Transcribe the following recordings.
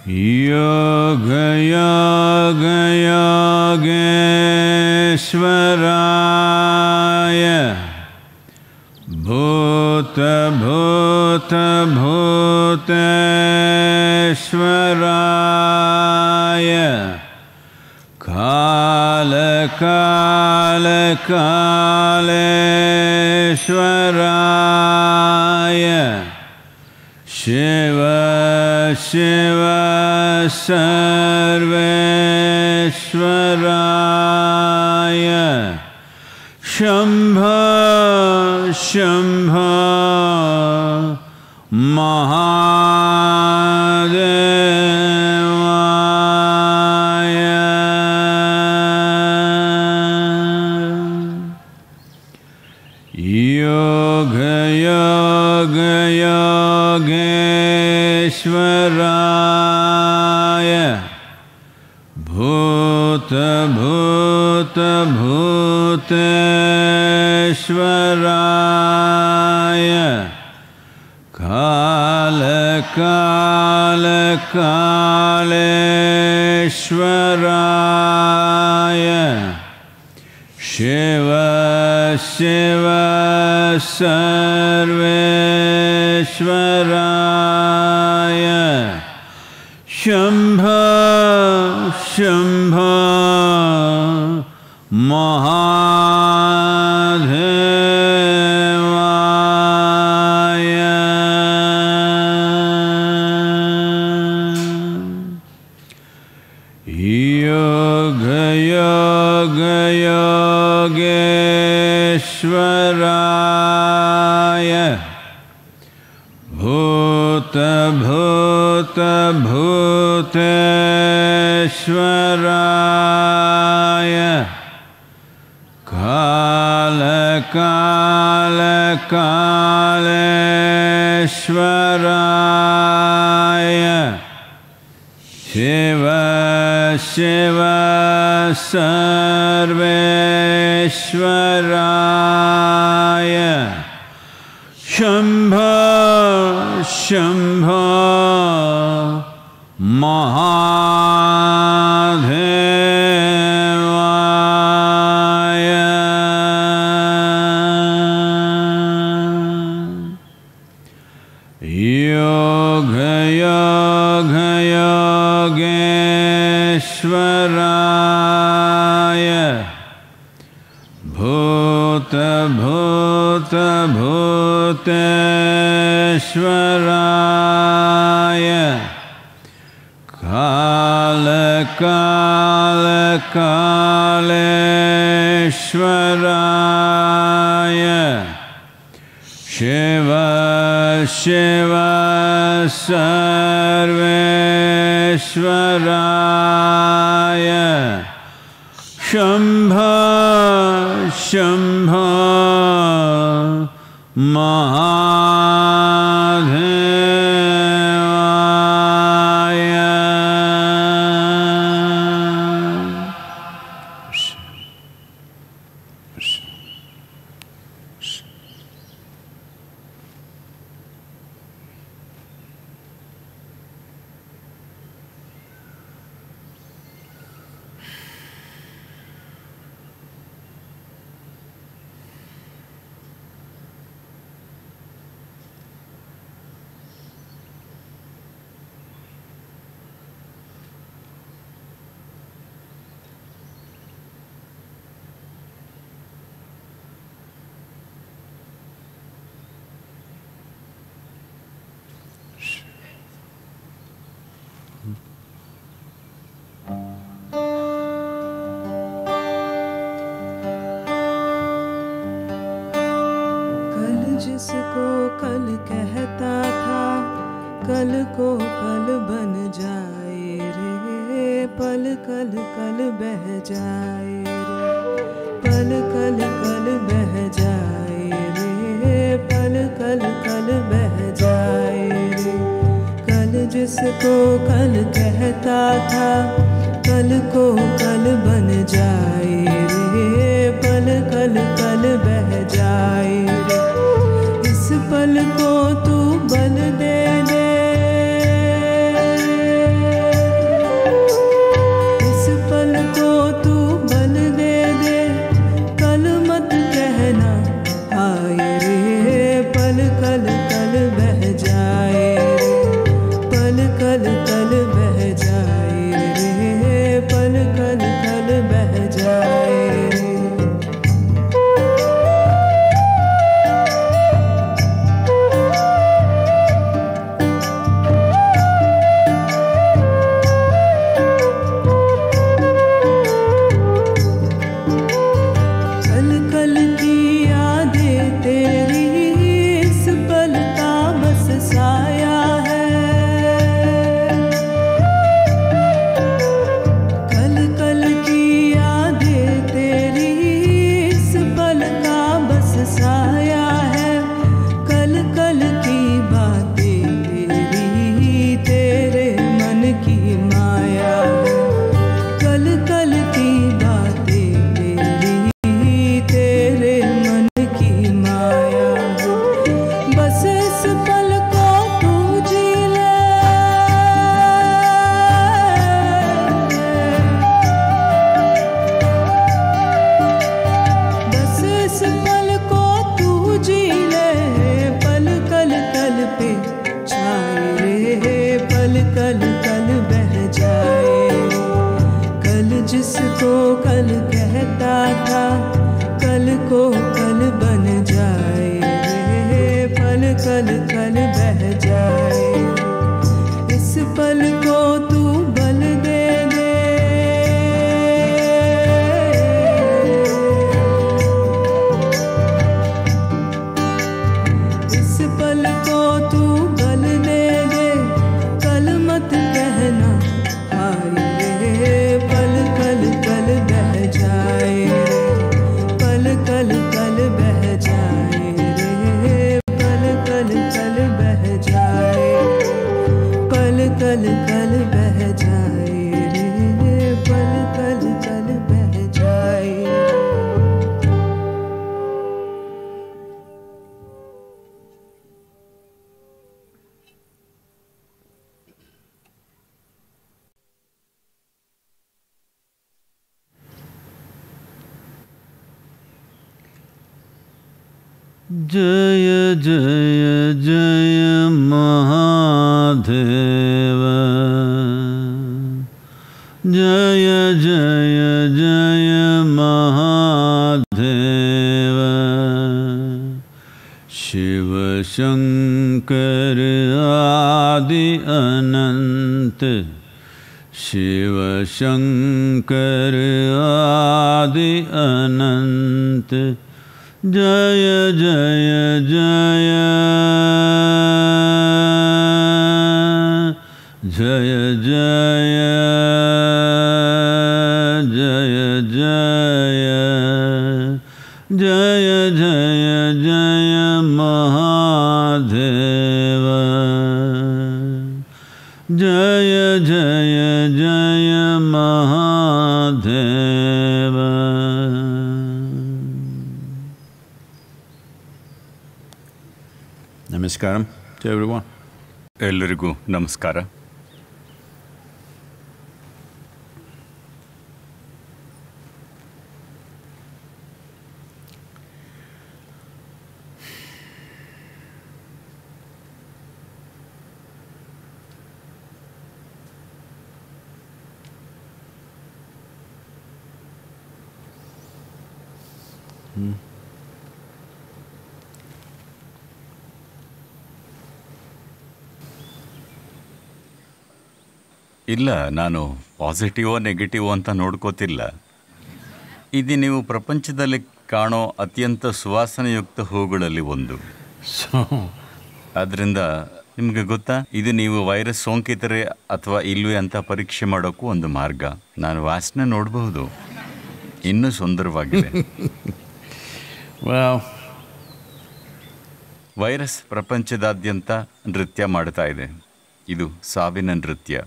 योगयोगयोगेश्वराय भूतभूतभूतेश्वराय कालकालकालेश्वराय शिव शिव सर्वेश्वराय शम्भ शम्भ महादेवाय योगयोगयोगेश्वराय भूतभूतभूतेश्वराय कालकालकालेश्वराय शिव शिव सर्वेश्वराय शम्भ शम्भ महादेवाय योगयोगयोगेश्वराय भूतभूतभूतेश्वराय कालकालकालेश्वराय शिव शिव सर्वेश्वराय शम्भ शम्भ महादेवाय योगयोगयोगेश्वराय भूतभूतभूतेश्वराय कालकालकालेश्वराय शिव शिव सर्वेश्वराय शम्भ शम्भ महादेवाय कल जिसको कल कहता था कल को कल बन जाए रे पल कल कल बह जाए रे पल कल कल बह जाए रे पल कल कल बह जाए रे कल जिसको कल कहता था कल को कल बन जाए रे पल कल कल बह जाए रे इस पल को तू बल दे दे कल कल बह जाए कल जिसको कल कहता था कल को कल बन जाए रे पल कल कल बह जाए इस पल को तू बल दे दे इस पल को तू बल दे दे कल मत कहना हाय रे पल कल कल बह जाए पल कल कल बह जाए रे पल कल कल बह जाए पल कल कल बह जाए रे पल कल कल बह जाए जय जय जय महादेव जय जय जय महादेव शिव शंकर आदि अनंत शिव शंकर आदि अनंत जय जय जय जय जय जय जय जय जय जय महादेव जय जय जय महादेव Namaskaram to everyone. ಎಲ್ಲರಿಗೂ ನಮಸ್ಕಾರ ಇಲ್ಲ ನಾನು ಪಾಸಿಟಿವೋ ನೆಗೆಟಿವೋ ಅಂತ ನೋಡ್ಕೋತಿಲ್ಲ ಇದು ನೀವು ಪ್ರಪಂಚದಲ್ಲಿ ಕಾಣೋ ಅತ್ಯಂತ ಸುವಾಸನೆಯುಕ್ತ ಹೂಗಳಲ್ಲಿ ಒಂದು So, ಆದ್ದರಿಂದ ನಿಮಗೆ ಗೊತ್ತಾ ಇದು ನೀವು ವೈರಸ್ ಸೋಂಕಿತರೆ ಅಥವಾ ಇಲ್ವೇ ಅಂತ ಪರೀಕ್ಷೆ ಮಾಡೋಕ್ಕೂ ಒಂದು ಮಾರ್ಗ ನಾನು ವಾಸನೆ ನೋಡಬಹುದು ಇನ್ನೂ ಸುಂದರವಾಗಿದೆ well, ವೈರಸ್ ಪ್ರಪಂಚದಾದ್ಯಂತ ನೃತ್ಯ ಮಾಡ್ತಾ ಇದೆ ಇದು ಸಾವಿನ ನೃತ್ಯ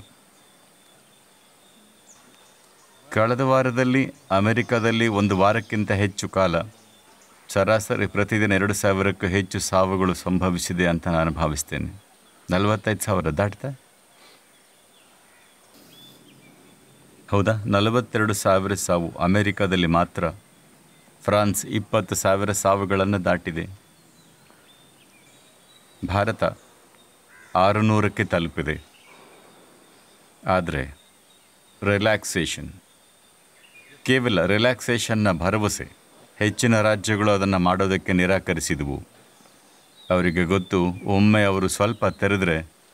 ಕಳೆದ ವಾರದಲ್ಲಿ ಅಮೆರಿಕದಲ್ಲಿ ಒಂದು ವಾರಕ್ಕಿಂತ ಹೆಚ್ಚು ಕಾಲ ಸರಾಸರಿ ಪ್ರತಿದಿನ ಎರಡು ಸಾವಿರಕ್ಕೂ ಹೆಚ್ಚು ಸಾವುಗಳು ಸಂಭವಿಸಿದೆ ಅಂತ ನಾನು ಭಾವಿಸ್ತೇನೆ ನಲವತ್ತೈದು ಸಾವಿರ ದಾಟ್ತಾ ಹೌದಾ ನಲವತ್ತೆರಡು ಸಾವಿರ ಸಾವು ಅಮೆರಿಕದಲ್ಲಿ ಮಾತ್ರ ಫ್ರಾನ್ಸ್ ಇಪ್ಪತ್ತು ಸಾವಿರ ಸಾವುಗಳನ್ನು ದಾಟಿದೆ ಭಾರತ ಆರುನೂರಕ್ಕೆ ತಲುಪಿದೆ ಆದರೆ ರಿಲ್ಯಾಕ್ಸೇಷನ್ ಕೇವಲ ರಿಲ್ಯಾಕ್ಸೇಷನ್ನ ಭರವಸೆ ಹೆಚ್ಚಿನ ರಾಜ್ಯಗಳು ಅದನ್ನು ಮಾಡೋದಕ್ಕೆ ನಿರಾಕರಿಸಿದವು ಅವರಿಗೆ ಗೊತ್ತು ಒಮ್ಮೆ ಅವರು ಸ್ವಲ್ಪ ತೆರೆದ್ರೆ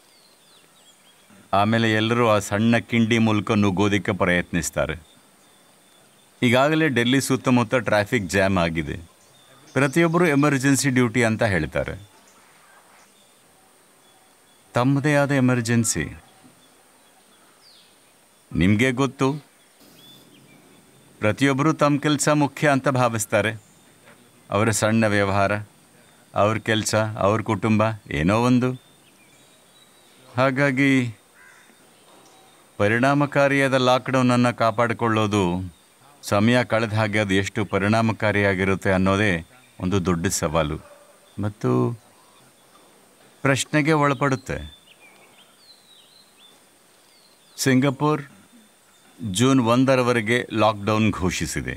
ಆಮೇಲೆ ಎಲ್ಲರೂ ಆ ಸಣ್ಣ ಕಿಂಡಿ ಮೂಲಕ ನುಗ್ಗೋದಕ್ಕೆ ಪ್ರಯತ್ನಿಸ್ತಾರೆ ಈಗಾಗಲೇ ಡೆಲ್ಲಿ ಸುತ್ತಮುತ್ತ ಟ್ರಾಫಿಕ್ ಜಾಮ್ ಆಗಿದೆ ಪ್ರತಿಯೊಬ್ಬರು ಎಮರ್ಜೆನ್ಸಿ ಡ್ಯೂಟಿ ಅಂತ ಹೇಳ್ತಾರೆ ತಮ್ಮದೇ ಆದ ಎಮರ್ಜೆನ್ಸಿ ನಿಮಗೆ ಗೊತ್ತು ಪ್ರತಿಯೊಬ್ಬರು ತಮ್ಮ ಕೆಲಸ ಮುಖ್ಯ ಅಂತ ಭಾವಿಸ್ತಾರೆ ಅವರ ಸಣ್ಣ ವ್ಯವಹಾರ ಅವ್ರ ಕೆಲಸ ಅವ್ರ ಕುಟುಂಬ ಏನೋ ಒಂದು ಹಾಗಾಗಿ ಪರಿಣಾಮಕಾರಿಯಾದ ಲಾಕ್ಡೌನನ್ನು ಕಾಪಾಡಿಕೊಳ್ಳೋದು ಸಮಯ ಕಳೆದ ಹಾಗೆ ಅದು ಎಷ್ಟು ಪರಿಣಾಮಕಾರಿಯಾಗಿರುತ್ತೆ ಅನ್ನೋದೇ ಒಂದು ದೊಡ್ಡ ಸವಾಲು ಮತ್ತು ಪ್ರಶ್ನೆಗೆ ಒಳಪಡುತ್ತೆ ಸಿಂಗಪುರ್ ಜೂನ್ ಒಂದರವರೆಗೆ ಲಾಕ್ಡೌನ್ ಘೋಷಿಸಿದೆ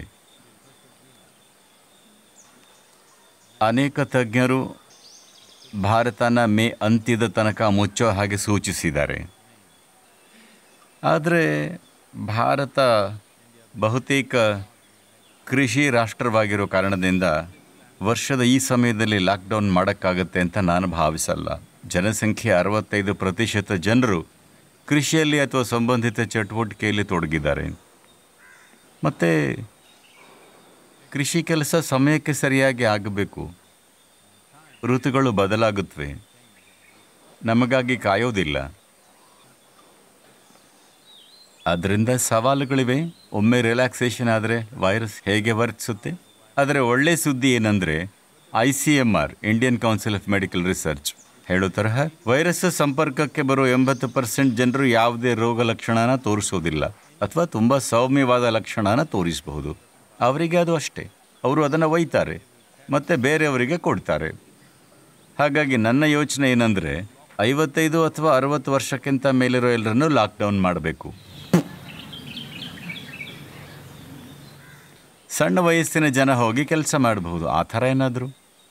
ಅನೇಕ ತಜ್ಞರು ಭಾರತನ ಮೇ ಅಂತ್ಯದ ತನಕ ಮುಚ್ಚೋ ಹಾಗೆ ಸೂಚಿಸಿದ್ದಾರೆ ಆದರೆ ಭಾರತ ಬಹುತೇಕ ಕೃಷಿ ರಾಷ್ಟ್ರವಾಗಿರೋ ಕಾರಣದಿಂದ ವರ್ಷದ ಈ ಸಮಯದಲ್ಲಿ ಲಾಕ್ಡೌನ್ ಮಾಡೋಕ್ಕಾಗತ್ತೆ ಅಂತ ನಾನು ಭಾವಿಸಲ್ಲ ಜನಸಂಖ್ಯೆ ಅರವತ್ತೈದು ಪ್ರತಿಶತ ಜನರು ಕೃಷಿಯಲ್ಲಿ ಅಥವಾ ಸಂಬಂಧಿತ ಚಟುವಟಿಕೆಯಲ್ಲಿ ತೊಡಗಿದ್ದಾರೆ ಮತ್ತು ಕೃಷಿ ಕೆಲಸ ಸಮಯಕ್ಕೆ ಸರಿಯಾಗಿ ಆಗಬೇಕು ಋತುಗಳು ಬದಲಾಗುತ್ತವೆ ನಮಗಾಗಿ ಕಾಯೋದಿಲ್ಲ ಅದರಿಂದ ಸವಾಲುಗಳಿವೆ ಒಮ್ಮೆ ರಿಲ್ಯಾಕ್ಸೇಷನ್ ಆದರೆ ವೈರಸ್ ಹೇಗೆ ವರ್ತಿಸುತ್ತೆ ಆದರೆ ಒಳ್ಳೆ ಸುದ್ದಿ ಏನಂದರೆ I C M R Indian council of medical research ಹೇಳೋ ತರಹ ವೈರಸ್ ಸಂಪರ್ಕಕ್ಕೆ ಬರೋ ಎಂಬತ್ತು ಪರ್ಸೆಂಟ್ ಜನರು ಯಾವುದೇ ರೋಗ ಲಕ್ಷಣನ ತೋರಿಸೋದಿಲ್ಲ ಅಥವಾ ತುಂಬ ಸೌಮ್ಯವಾದ ಲಕ್ಷಣನ ತೋರಿಸಬಹುದು ಅವರಿಗೆ ಅದು ಅಷ್ಟೇ ಅವರು ಅದನ್ನು ಒಯ್ತಾರೆ ಮತ್ತು ಬೇರೆಯವರಿಗೆ ಕೊಡ್ತಾರೆ ಹಾಗಾಗಿ ನನ್ನ ಯೋಚನೆ ಏನಂದರೆ ಐವತ್ತೈದು ಅಥವಾ ಅರವತ್ತು ವರ್ಷಕ್ಕಿಂತ ಮೇಲಿರೋ ಎಲ್ಲರನ್ನೂ ಲಾಕ್ಡೌನ್ ಮಾಡಬೇಕು ಸಣ್ಣ ವಯಸ್ಸಿನ ಜನ ಹೋಗಿ ಕೆಲಸ ಮಾಡಬಹುದು ಆ ಥರ ಏನಾದರೂ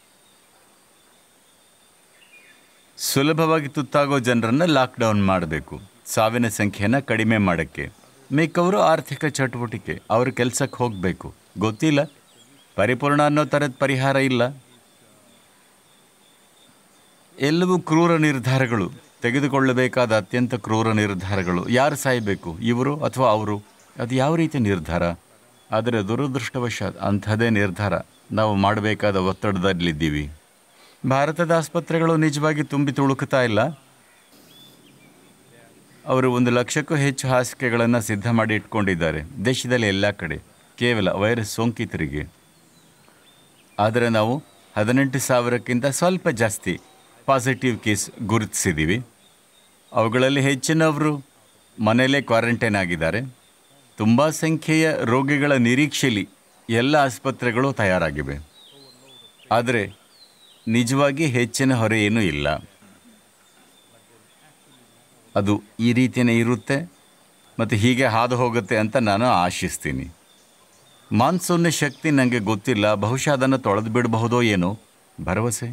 ಸುಲಭವಾಗಿ ತುತ್ತಾಗೋ ಜನರನ್ನು ಲಾಕ್ಡೌನ್ ಮಾಡಬೇಕು ಸಾವಿನ ಸಂಖ್ಯೆನ ಕಡಿಮೆ ಮಾಡೋಕ್ಕೆ ಮಿಕ್ಕವರು ಆರ್ಥಿಕ ಚಟುವಟಿಕೆ ಅವರು ಕೆಲಸಕ್ಕೆ ಹೋಗಬೇಕು ಗೊತ್ತಿಲ್ಲ ಪರಿಪೂರ್ಣ ಅನ್ನೋ ಥರದ ಪರಿಹಾರ ಇಲ್ಲ ಎಲ್ಲವೂ ಕ್ರೂರ ನಿರ್ಧಾರಗಳು ತೆಗೆದುಕೊಳ್ಳಬೇಕಾದ ಅತ್ಯಂತ ಕ್ರೂರ ನಿರ್ಧಾರಗಳು ಯಾರು ಸಾಯಬೇಕು ಇವರು ಅಥವಾ ಅವರು ಅದು ಯಾವ ರೀತಿ ನಿರ್ಧಾರ ಆದರೆ ದುರದೃಷ್ಟವಶಾತ್ ಅಂಥದ್ದೇ ನಿರ್ಧಾರ ನಾವು ಮಾಡಬೇಕಾದ ಒತ್ತಡದಲ್ಲಿದ್ದೀವಿ ಭಾರತದ ಆಸ್ಪತ್ರೆಗಳು ನಿಜವಾಗಿ ತುಂಬಿ ತುಳುಕುತ್ತಾ ಇಲ್ಲ ಅವರು ಒಂದು ಲಕ್ಷಕ್ಕೂ ಹೆಚ್ಚು ಹಾಸಿಗೆಗಳನ್ನು ಸಿದ್ಧ ಮಾಡಿ ಇಟ್ಕೊಂಡಿದ್ದಾರೆ ದೇಶದಲ್ಲಿ ಎಲ್ಲ ಕಡೆ ಕೇವಲ ವೈರಸ್ ಸೋಂಕಿತರಿಗೆ ಆದರೆ ನಾವು ಹದಿನೆಂಟು ಸಾವಿರಕ್ಕಿಂತ ಸ್ವಲ್ಪ ಜಾಸ್ತಿ ಪಾಸಿಟಿವ್ ಕೇಸ್ ಗುರುತಿಸಿದ್ದೀವಿ ಅವುಗಳಲ್ಲಿ ಹೆಚ್ಚಿನವರು ಮನೆಯಲ್ಲೇ ಕ್ವಾರಂಟೈನ್ ಆಗಿದ್ದಾರೆ ತುಂಬ ಸಂಖ್ಯೆಯ ರೋಗಿಗಳ ನಿರೀಕ್ಷೆಯಲ್ಲಿ ಎಲ್ಲ ಆಸ್ಪತ್ರೆಗಳು ತಯಾರಾಗಿವೆ ಆದರೆ ನಿಜವಾಗಿ ಹೆಚ್ಚಿನ ಹೊರೆ ಏನೂ ಇಲ್ಲ ಅದು ಈ ರೀತಿಯೇ ಇರುತ್ತೆ ಮತ್ತು ಹೀಗೆ ಹಾದು ಹೋಗುತ್ತೆ ಅಂತ ನಾನು ಆಶಿಸ್ತೀನಿ ಮಾನ್ಸೂನ್ನ ಶಕ್ತಿ ನನಗೆ ಗೊತ್ತಿಲ್ಲ ಬಹುಶಃ ಅದನ್ನು ತೊಳೆದು ಬಿಡಬಹುದೋ ಏನೋ ಭರವಸೆ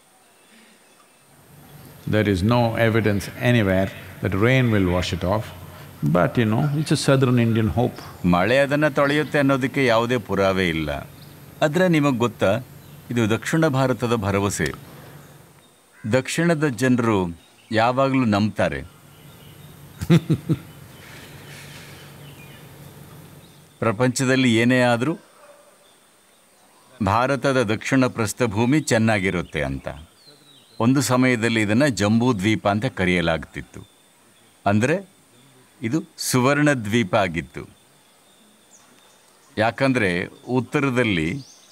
There is no evidence anywhere that rain will wash it off. But you know, it's a southern Indian hope. ಮಳೆ ಅದನ್ನು ತೊಳೆಯುತ್ತೆ ಅನ್ನೋದಕ್ಕೆ ಯಾವುದೇ ಪುರಾವೆ ಇಲ್ಲ ಆದರೆ ನಿಮಗೆ ಗೊತ್ತಾ ಇದು ದಕ್ಷಿಣ ಭಾರತದ ಭರವಸೆ ದಕ್ಷಿಣದ ಜನರು ಯಾವಾಗಲೂ ನಂಬ್ತಾರೆ ಪ್ರಪಂಚದಲ್ಲಿ ಏನೇ ಆದರೂ ಭಾರತದ ದಕ್ಷಿಣ ಪ್ರಸ್ಥಭೂಮಿ ಚೆನ್ನಾಗಿರುತ್ತೆ ಅಂತ ಒಂದು ಸಮಯದಲ್ಲಿ ಇದನ್ನು ಜಂಬೂ ದ್ವೀಪ ಅಂತ ಕರೆಯಲಾಗ್ತಿತ್ತು ಅಂದರೆ ಇದು ಸುವರ್ಣ ದ್ವೀಪ ಆಗಿತ್ತು ಯಾಕಂದರೆ ಉತ್ತರದಲ್ಲಿ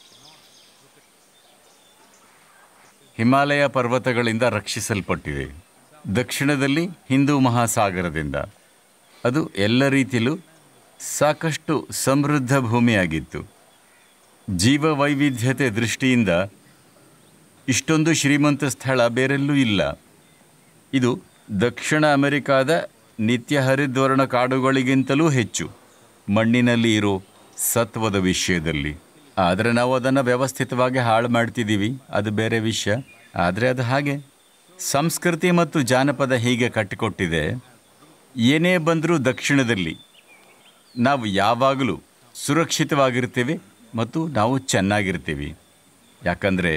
ಹಿಮಾಲಯ ಪರ್ವತಗಳಿಂದ ರಕ್ಷಿಸಲ್ಪಟ್ಟಿದೆ ದಕ್ಷಿಣದಲ್ಲಿ ಹಿಂದೂ ಮಹಾಸಾಗರದಿಂದ ಅದು ಎಲ್ಲ ರೀತಿಯಲ್ಲೂ ಸಾಕಷ್ಟು ಸಮೃದ್ಧ ಭೂಮಿಯಾಗಿತ್ತು ಜೀವ ವೈವಿಧ್ಯತೆ ದೃಷ್ಟಿಯಿಂದ ಇಷ್ಟೊಂದು ಶ್ರೀಮಂತ ಸ್ಥಳ ಬೇರೆಲ್ಲೂ ಇಲ್ಲ ಇದು ದಕ್ಷಿಣ ಅಮೆರಿಕಾದ ನಿತ್ಯ ಹರಿದ್ವರ್ಣ ಕಾಡುಗಳಿಗಿಂತಲೂ ಹೆಚ್ಚು ಮಣ್ಣಿನಲ್ಲಿ ಇರೋ ಸತ್ವದ ವಿಷಯದಲ್ಲಿ ಆದರೆ ನಾವು ಅದನ್ನು ವ್ಯವಸ್ಥಿತವಾಗಿ ಹಾಳು ಮಾಡ್ತಿದ್ದೀವಿ ಅದು ಬೇರೆ ವಿಷಯ ಆದರೆ ಅದು ಹಾಗೆ ಸಂಸ್ಕೃತಿ ಮತ್ತು ಜಾನಪದ ಹೀಗೆ ಕಟ್ಟಿಕೊಟ್ಟಿದೆ ಏನೇ ಬಂದರೂ ದಕ್ಷಿಣದಲ್ಲಿ ನಾವು ಯಾವಾಗಲೂ ಸುರಕ್ಷಿತವಾಗಿರ್ತೀವಿ ಮತ್ತು ನಾವು ಚೆನ್ನಾಗಿರ್ತೀವಿ ಯಾಕಂದರೆ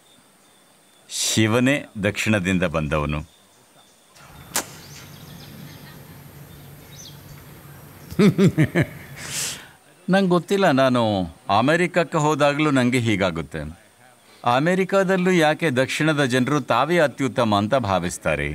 ಶಿವನೇ ದಕ್ಷಿಣದಿಂದ ಬಂದವನು ನಂಗೆ ಗೊತ್ತಿಲ್ಲ ನಾನು ಅಮೆರಿಕಕ್ಕೆ ಹೋದಾಗಲೂ ನನಗೆ ಹೀಗಾಗುತ್ತೆ ಅಮೆರಿಕಾದಲ್ಲೂ ಯಾಕೆ ದಕ್ಷಿಣದ ಜನರು ತಾವೇ ಅತ್ಯುತ್ತಮ ಅಂತ ಭಾವಿಸ್ತಾರೆ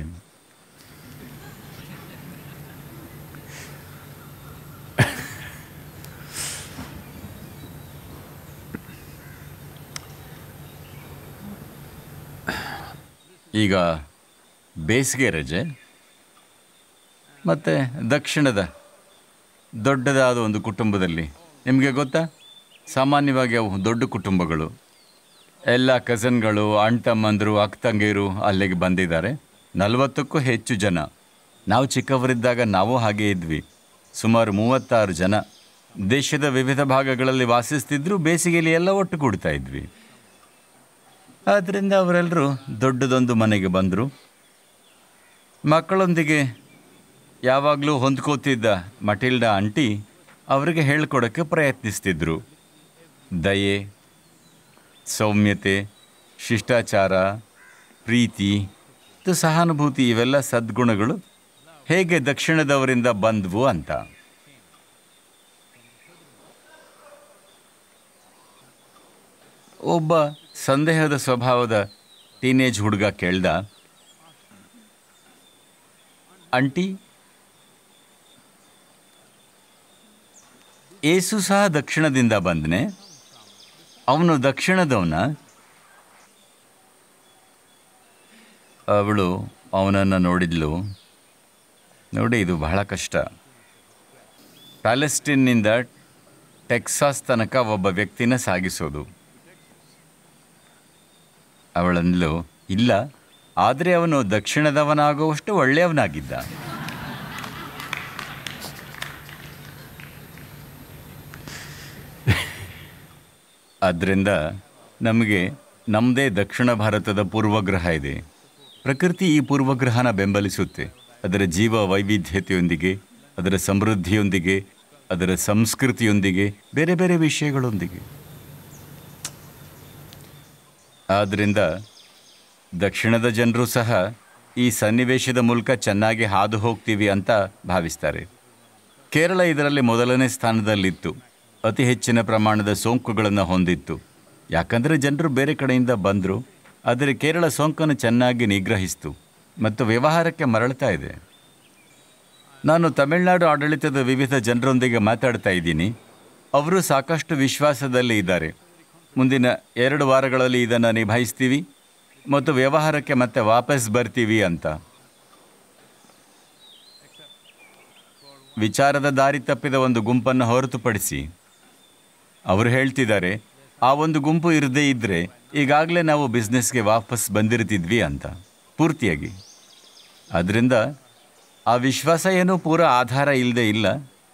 ಈಗ ಬೇಸಿಗೆ ರಜೆ ಮತ್ತು ದಕ್ಷಿಣದ ದೊಡ್ಡದಾದ ಒಂದು ಕುಟುಂಬದಲ್ಲಿ ನಿಮಗೆ ಗೊತ್ತಾ ಸಾಮಾನ್ಯವಾಗಿ ಅವು ದೊಡ್ಡ ಕುಟುಂಬಗಳು ಎಲ್ಲ ಕಸನ್ಗಳು ಅಣ್ಣ ತಮ್ಮಂದರು ಅಕ್ಕ ತಂಗಿಯರು ಅಲ್ಲಿಗೆ ಬಂದಿದ್ದಾರೆ ನಲವತ್ತಕ್ಕೂ ಹೆಚ್ಚು ಜನ ನಾವು ಚಿಕ್ಕವರಿದ್ದಾಗ ನಾವು ಹಾಗೆ ಇದ್ವಿ ಸುಮಾರು ಮೂವತ್ತಾರು ಜನ ದೇಶದ ವಿವಿಧ ಭಾಗಗಳಲ್ಲಿ ವಾಸಿಸ್ತಿದ್ರು ಬೇಸಿಗೆಯಲ್ಲಿ ಎಲ್ಲ ಒಟ್ಟು ಕೂಡ್ತಾ ಇದ್ವಿ ಆದ್ದರಿಂದ ಅವರೆಲ್ಲರೂ ದೊಡ್ಡದೊಂದು ಮನೆಗೆ ಬಂದರು ಮಕ್ಕಳೊಂದಿಗೆ ಯಾವಾಗಲೂ ಹೊಂದ್ಕೋತಿದ್ದ ಮಟಿಲ್ಡಾ ಆಂಟಿ ಅವರಿಗೆ ಹೇಳ್ಕೊಡೋಕ್ಕೆ ಪ್ರಯತ್ನಿಸ್ತಿದ್ರು ದಯೆ ಸೌಮ್ಯತೆ ಶಿಷ್ಟಾಚಾರ ಪ್ರೀತಿ ಮತ್ತು ಸಹಾನುಭೂತಿ ಇವೆಲ್ಲ ಸದ್ಗುಣಗಳು ಹೇಗೆ ದಕ್ಷಿಣದವರಿಂದ ಬಂದ್ವು ಅಂತ ಒಬ್ಬ ಸಂದೇಹದ ಸ್ವಭಾವದ ಟೀನೇಜ್ ಹುಡುಗ ಕೇಳ್ದ ಆಂಟಿ ಏಸು ಸಹ ದಕ್ಷಿಣದಿಂದ ಬಂದನೆ ಅವನು ದಕ್ಷಿಣದವನ ಅವಳು ಅವನನ್ನು ನೋಡಿದ್ಲು ನೋಡಿ ಇದು ಬಹಳ ಕಷ್ಟ ಪ್ಯಾಲೆಸ್ಟೀನ್ನಿಂದ ಟೆಕ್ಸಾಸ್ ತನಕ ಒಬ್ಬ ವ್ಯಕ್ತಿನ ಸಾಗಿಸೋದು ಅವಳಂದ್ಲು ಇಲ್ಲ ಆದರೆ ಅವನು ದಕ್ಷಿಣದವನಾಗುವಷ್ಟು ಒಳ್ಳೆಯವನಾಗಿದ್ದ ಆದ್ದರಿಂದ ನಮಗೆ ನಮ್ಮದೇ ದಕ್ಷಿಣ ಭಾರತದ ಪೂರ್ವಗ್ರಹ ಇದೆ ಪ್ರಕೃತಿ ಈ ಪೂರ್ವಗ್ರಹನ ಬೆಂಬಲಿಸುತ್ತೆ ಅದರ ಜೀವ ವೈವಿಧ್ಯತೆಯೊಂದಿಗೆ ಅದರ ಸಮೃದ್ಧಿಯೊಂದಿಗೆ ಅದರ ಸಂಸ್ಕೃತಿಯೊಂದಿಗೆ ಬೇರೆ ಬೇರೆ ವಿಷಯಗಳೊಂದಿಗೆ ಆದ್ದರಿಂದ ದಕ್ಷಿಣದ ಜನರು ಸಹ ಈ ಸನ್ನಿವೇಶದ ಮೂಲಕ ಚೆನ್ನಾಗಿ ಹಾದು ಹೋಗ್ತೀವಿ ಅಂತ ಭಾವಿಸ್ತಾರೆ ಕೇರಳ ಇದರಲ್ಲಿ ಮೊದಲನೇ ಸ್ಥಾನದಲ್ಲಿತ್ತು ಅತಿ ಹೆಚ್ಚಿನ ಪ್ರಮಾಣದ ಸೋಂಕುಗಳನ್ನು ಹೊಂದಿತ್ತು ಯಾಕಂದರೆ ಜನರು ಬೇರೆ ಕಡೆಯಿಂದ ಬಂದರು ಆದರೆ ಕೇರಳ ಸೋಂಕನ್ನು ಚೆನ್ನಾಗಿ ನಿಗ್ರಹಿಸಿತು ಮತ್ತು ವ್ಯವಹಾರಕ್ಕೆ ಮರಳ್ತಾ ಇದೆ ನಾನು ತಮಿಳುನಾಡು ಆಡಳಿತದ ವಿವಿಧ ಜನರೊಂದಿಗೆ ಮಾತಾಡ್ತಾ ಇದ್ದೀನಿ ಅವರು ಸಾಕಷ್ಟು ವಿಶ್ವಾಸದಲ್ಲಿ ಇದ್ದಾರೆ ಮುಂದಿನ ಎರಡು ವಾರಗಳಲ್ಲಿ ಇದನ್ನು ನಿಭಾಯಿಸ್ತೀವಿ ಮತ್ತು ವ್ಯವಹಾರಕ್ಕೆ ಮತ್ತೆ ವಾಪಸ್ ಬರ್ತೀವಿ ಅಂತ ವಿಚಾರದ ದಾರಿ ತಪ್ಪಿದ ಒಂದು ಗುಂಪನ್ನು ಹೊರತುಪಡಿಸಿ ಅವರು ಹೇಳ್ತಿದ್ದಾರೆ ಆ ಒಂದು ಗುಂಪು ಇರದೇ ಇದ್ದರೆ ಈಗಾಗಲೇ ನಾವು ಬಿಸ್ನೆಸ್ಗೆ ವಾಪಸ್ ಬಂದಿರ್ತಿದ್ವಿ ಅಂತ ಪೂರ್ತಿಯಾಗಿ ಅದರಿಂದ ಆ ವಿಶ್ವಾಸ ಏನೂ ಪೂರ ಆಧಾರ ಇಲ್ಲದೆ ಇಲ್ಲ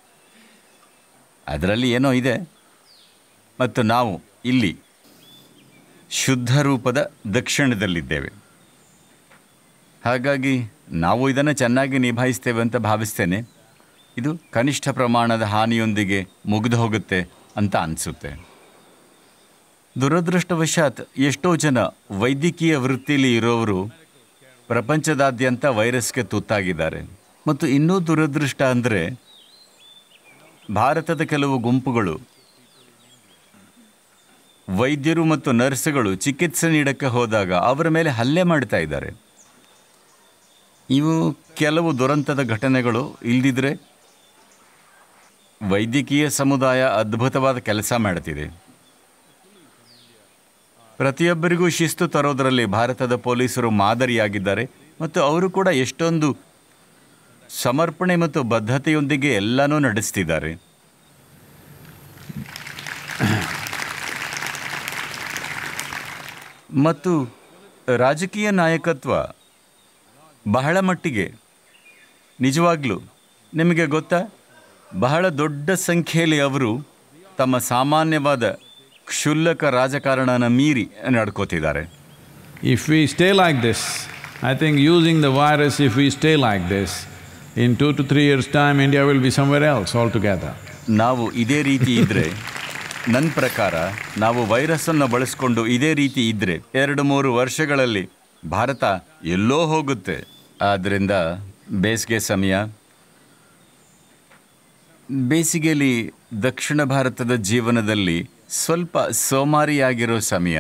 ಅದರಲ್ಲಿ ಏನೋ ಇದೆ ಮತ್ತು ನಾವು ಇಲ್ಲಿ ಶುದ್ಧ ರೂಪದ ದಕ್ಷಿಣದಲ್ಲಿದ್ದೇವೆ ಹಾಗಾಗಿ ನಾವು ಇದನ್ನು ಚೆನ್ನಾಗಿ ನಿಭಾಯಿಸ್ತೇವೆ ಅಂತ ಭಾವಿಸ್ತೇನೆ ಇದು ಕನಿಷ್ಠ ಪ್ರಮಾಣದ ಹಾನಿಯೊಂದಿಗೆ ಮುಗಿದು ಹೋಗುತ್ತೆ ಅಂತ ಅನಿಸುತ್ತೆ ದುರದೃಷ್ಟವಶಾತ್ ಎಷ್ಟೋ ಜನ ವೈದ್ಯಕೀಯ ವೃತ್ತಿಲಿ ಇರೋರು ಪ್ರಪಂಚದಾದ್ಯಂತ ವೈರಸ್ಗೆ ತುತ್ತಾಗಿದ್ದಾರೆ ಮತ್ತು ಇನ್ನೂ ದುರದೃಷ್ಟ ಅಂದರೆ ಭಾರತದ ಕೆಲವು ಗುಂಪುಗಳು ವೈದ್ಯರು ಮತ್ತು ನರ್ಸ್ಗಳು ಚಿಕಿತ್ಸೆ ನೀಡಕ್ಕೆ ಹೋದಾಗ ಅವರ ಮೇಲೆ ಹಲ್ಲೆ ಮಾಡ್ತಾ ಇದ್ದಾರೆ ಇವು ಕೆಲವು ದುರಂತದ ಘಟನೆಗಳು ಇಲ್ದಿದ್ರೆ ವೈದ್ಯಕೀಯ ಸಮುದಾಯ ಅದ್ಭುತವಾದ ಕೆಲಸ ಮಾಡ್ತಿದೆ ಪ್ರತಿಯೊಬ್ಬರಿಗೂ ಶಿಸ್ತು ತರೋದರಲ್ಲಿ ಭಾರತದ ಪೊಲೀಸರು ಮಾದರಿಯಾಗಿದ್ದಾರೆ ಮತ್ತು ಅವರು ಕೂಡ ಎಷ್ಟೊಂದು ಸಮರ್ಪಣೆ ಮತ್ತು ಬದ್ಧತೆಯೊಂದಿಗೆ ಎಲ್ಲನೂ ನಡೆಸ್ತಿದ್ದಾರೆ ಮತ್ತು ರಾಜಕೀಯ ನಾಯಕತ್ವ ಬಹಳ ಮಟ್ಟಿಗೆ ನಿಜವಾಗ್ಲೂ ನಿಮಗೆ ಗೊತ್ತಾ ಬಹಳ ದೊಡ್ಡ ಸಂಖ್ಯೆಯಲ್ಲಿ ಅವರು ತಮ್ಮ ಸಾಮಾನ್ಯವಾದ ಕ್ಷುಲ್ಲಕ ರಾಜಕಾರಣನ ಮೀರಿ ನಡ್ಕೋತಿದ್ದಾರೆ If we stay like this, I think using the virus, if we stay like this, in two to three years' time, India will be somewhere else altogether. ನಾವು ಇದೇ ರೀತಿ ಇದ್ರೆ ನನ್ನ ಪ್ರಕಾರ ನಾವು ವೈರಸ್ಸನ್ನು ಬಳಸ್ಕೊಂಡು ಇದೇ ರೀತಿ ಇದ್ರೆ ಎರಡು ಮೂರು ವರ್ಷಗಳಲ್ಲಿ ಭಾರತ ಎಲ್ಲೋ ಹೋಗುತ್ತೆ ಆದ್ದರಿಂದ ಬೇಸಿಗೆ ಸಮಯ ಬೇಸಿಗೆಯಲ್ಲಿ ದಕ್ಷಿಣ ಭಾರತದ ಜೀವನದಲ್ಲಿ ಸ್ವಲ್ಪ ಸೋಮಾರಿಯಾಗಿರೋ ಸಮಯ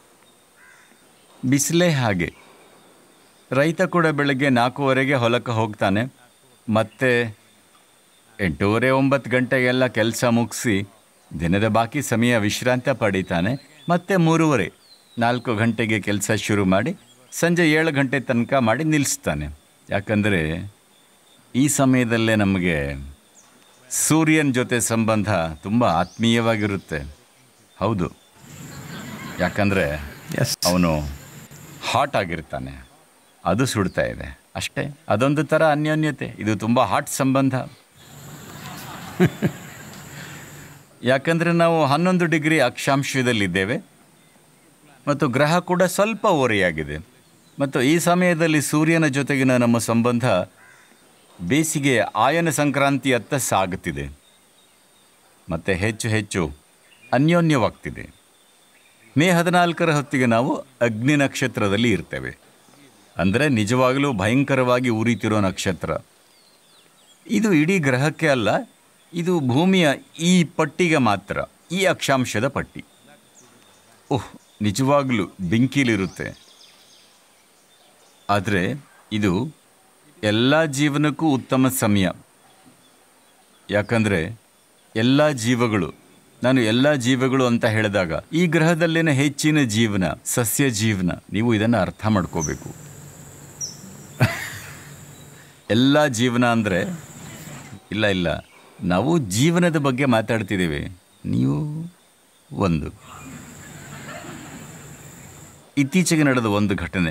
ಬಿಸಿಲೇ ಹಾಗೆ ರೈತ ಕೂಡ ಬೆಳಗ್ಗೆ ನಾಲ್ಕೂವರೆಗೆ ಹೊಲಕ್ಕೆ ಹೋಗ್ತಾನೆ ಮತ್ತೆ ಎಂಟೂವರೆ ಒಂಬತ್ತು ಗಂಟೆಗೆಲ್ಲ ಕೆಲಸ ಮುಗಿಸಿ ದಿನದ ಬಾಕಿ ಸಮಯ ವಿಶ್ರಾಂತಿ ಪಡೀತಾನೆ ಮತ್ತೆ ಮೂರುವರೆ ನಾಲ್ಕು ಗಂಟೆಗೆ ಕೆಲಸ ಶುರು ಮಾಡಿ ಸಂಜೆ ಏಳು ಗಂಟೆ ತನಕ ಮಾಡಿ ನಿಲ್ಲಿಸ್ತಾನೆ ಯಾಕಂದರೆ ಈ ಸಮಯದಲ್ಲೇ ನಮಗೆ ಸೂರ್ಯನ ಜೊತೆ ಸಂಬಂಧ ತುಂಬ ಆತ್ಮೀಯವಾಗಿರುತ್ತೆ ಹೌದು ಯಾಕಂದರೆ Yes. ಅವನು ಹಾಟ್ ಆಗಿರ್ತಾನೆ ಅದು ಸುಡ್ತಾ ಇದೆ ಅಷ್ಟೇ ಅದೊಂದು ಥರ ಅನ್ಯೋನ್ಯತೆ ಇದು ತುಂಬ ಹಾಟ್ ಸಂಬಂಧ ಯಾಕಂದರೆ ನಾವು ಹನ್ನೊಂದು ಡಿಗ್ರಿ ಅಕ್ಷಾಂಶದಲ್ಲಿದ್ದೇವೆ ಮತ್ತು ಗ್ರಹ ಕೂಡ ಸ್ವಲ್ಪ ಓರೆಯಾಗಿದೆ ಮತ್ತು ಈ ಸಮಯದಲ್ಲಿ ಸೂರ್ಯನ ಜೊತೆಗಿನ ನಮ್ಮ ಸಂಬಂಧ ಬೇಸಿಗೆ ಆಯನ ಸಂಕ್ರಾಂತಿಯತ್ತ ಸಾಗುತ್ತಿದೆ ಮತ್ತು ಹೆಚ್ಚು ಹೆಚ್ಚು ಅನ್ಯೋನ್ಯವಾಗ್ತಿದೆ ಮೇ ಹದಿನಾಲ್ಕರ ಹೊತ್ತಿಗೆ ನಾವು ಅಗ್ನಿ ನಕ್ಷತ್ರದಲ್ಲಿ ಇರ್ತೇವೆ ಅಂದರೆ ನಿಜವಾಗಲೂ ಭಯಂಕರವಾಗಿ ಉರಿತಿರೋ ನಕ್ಷತ್ರ ಇದು ಇಡೀ ಗ್ರಹಕ್ಕೆ ಅಲ್ಲ ಇದು ಭೂಮಿಯ ಈ ಪಟ್ಟಿಗೆ ಮಾತ್ರ ಈ ಅಕ್ಷಾಂಶದ ಪಟ್ಟಿ ಓಹ್ ನಿಜವಾಗಲೂ ಬೆಂಕಿಲಿರುತ್ತೆ ಆದರೆ ಇದು ಎಲ್ಲ ಜೀವನಕ್ಕೂ ಉತ್ತಮ ಸಮಯ ಯಾಕಂದರೆ ಎಲ್ಲ ಜೀವಗಳು ನಾನು ಎಲ್ಲ ಜೀವಗಳು ಅಂತ ಹೇಳಿದಾಗ ಈ ಗ್ರಹದಲ್ಲಿನ ಹೆಚ್ಚಿನ ಜೀವನ ಸಸ್ಯ ಜೀವನ ನೀವು ಇದನ್ನು ಅರ್ಥ ಮಾಡ್ಕೋಬೇಕು ಎಲ್ಲ ಜೀವನ ಅಂದರೆ ಇಲ್ಲ ಇಲ್ಲ ನಾವು ಜೀವನದ ಬಗ್ಗೆ ಮಾತಾಡ್ತಿದ್ದೇವೆ ನೀವು ಒಂದು ಇತ್ತೀಚೆಗೆ ನಡೆದ ಒಂದು ಘಟನೆ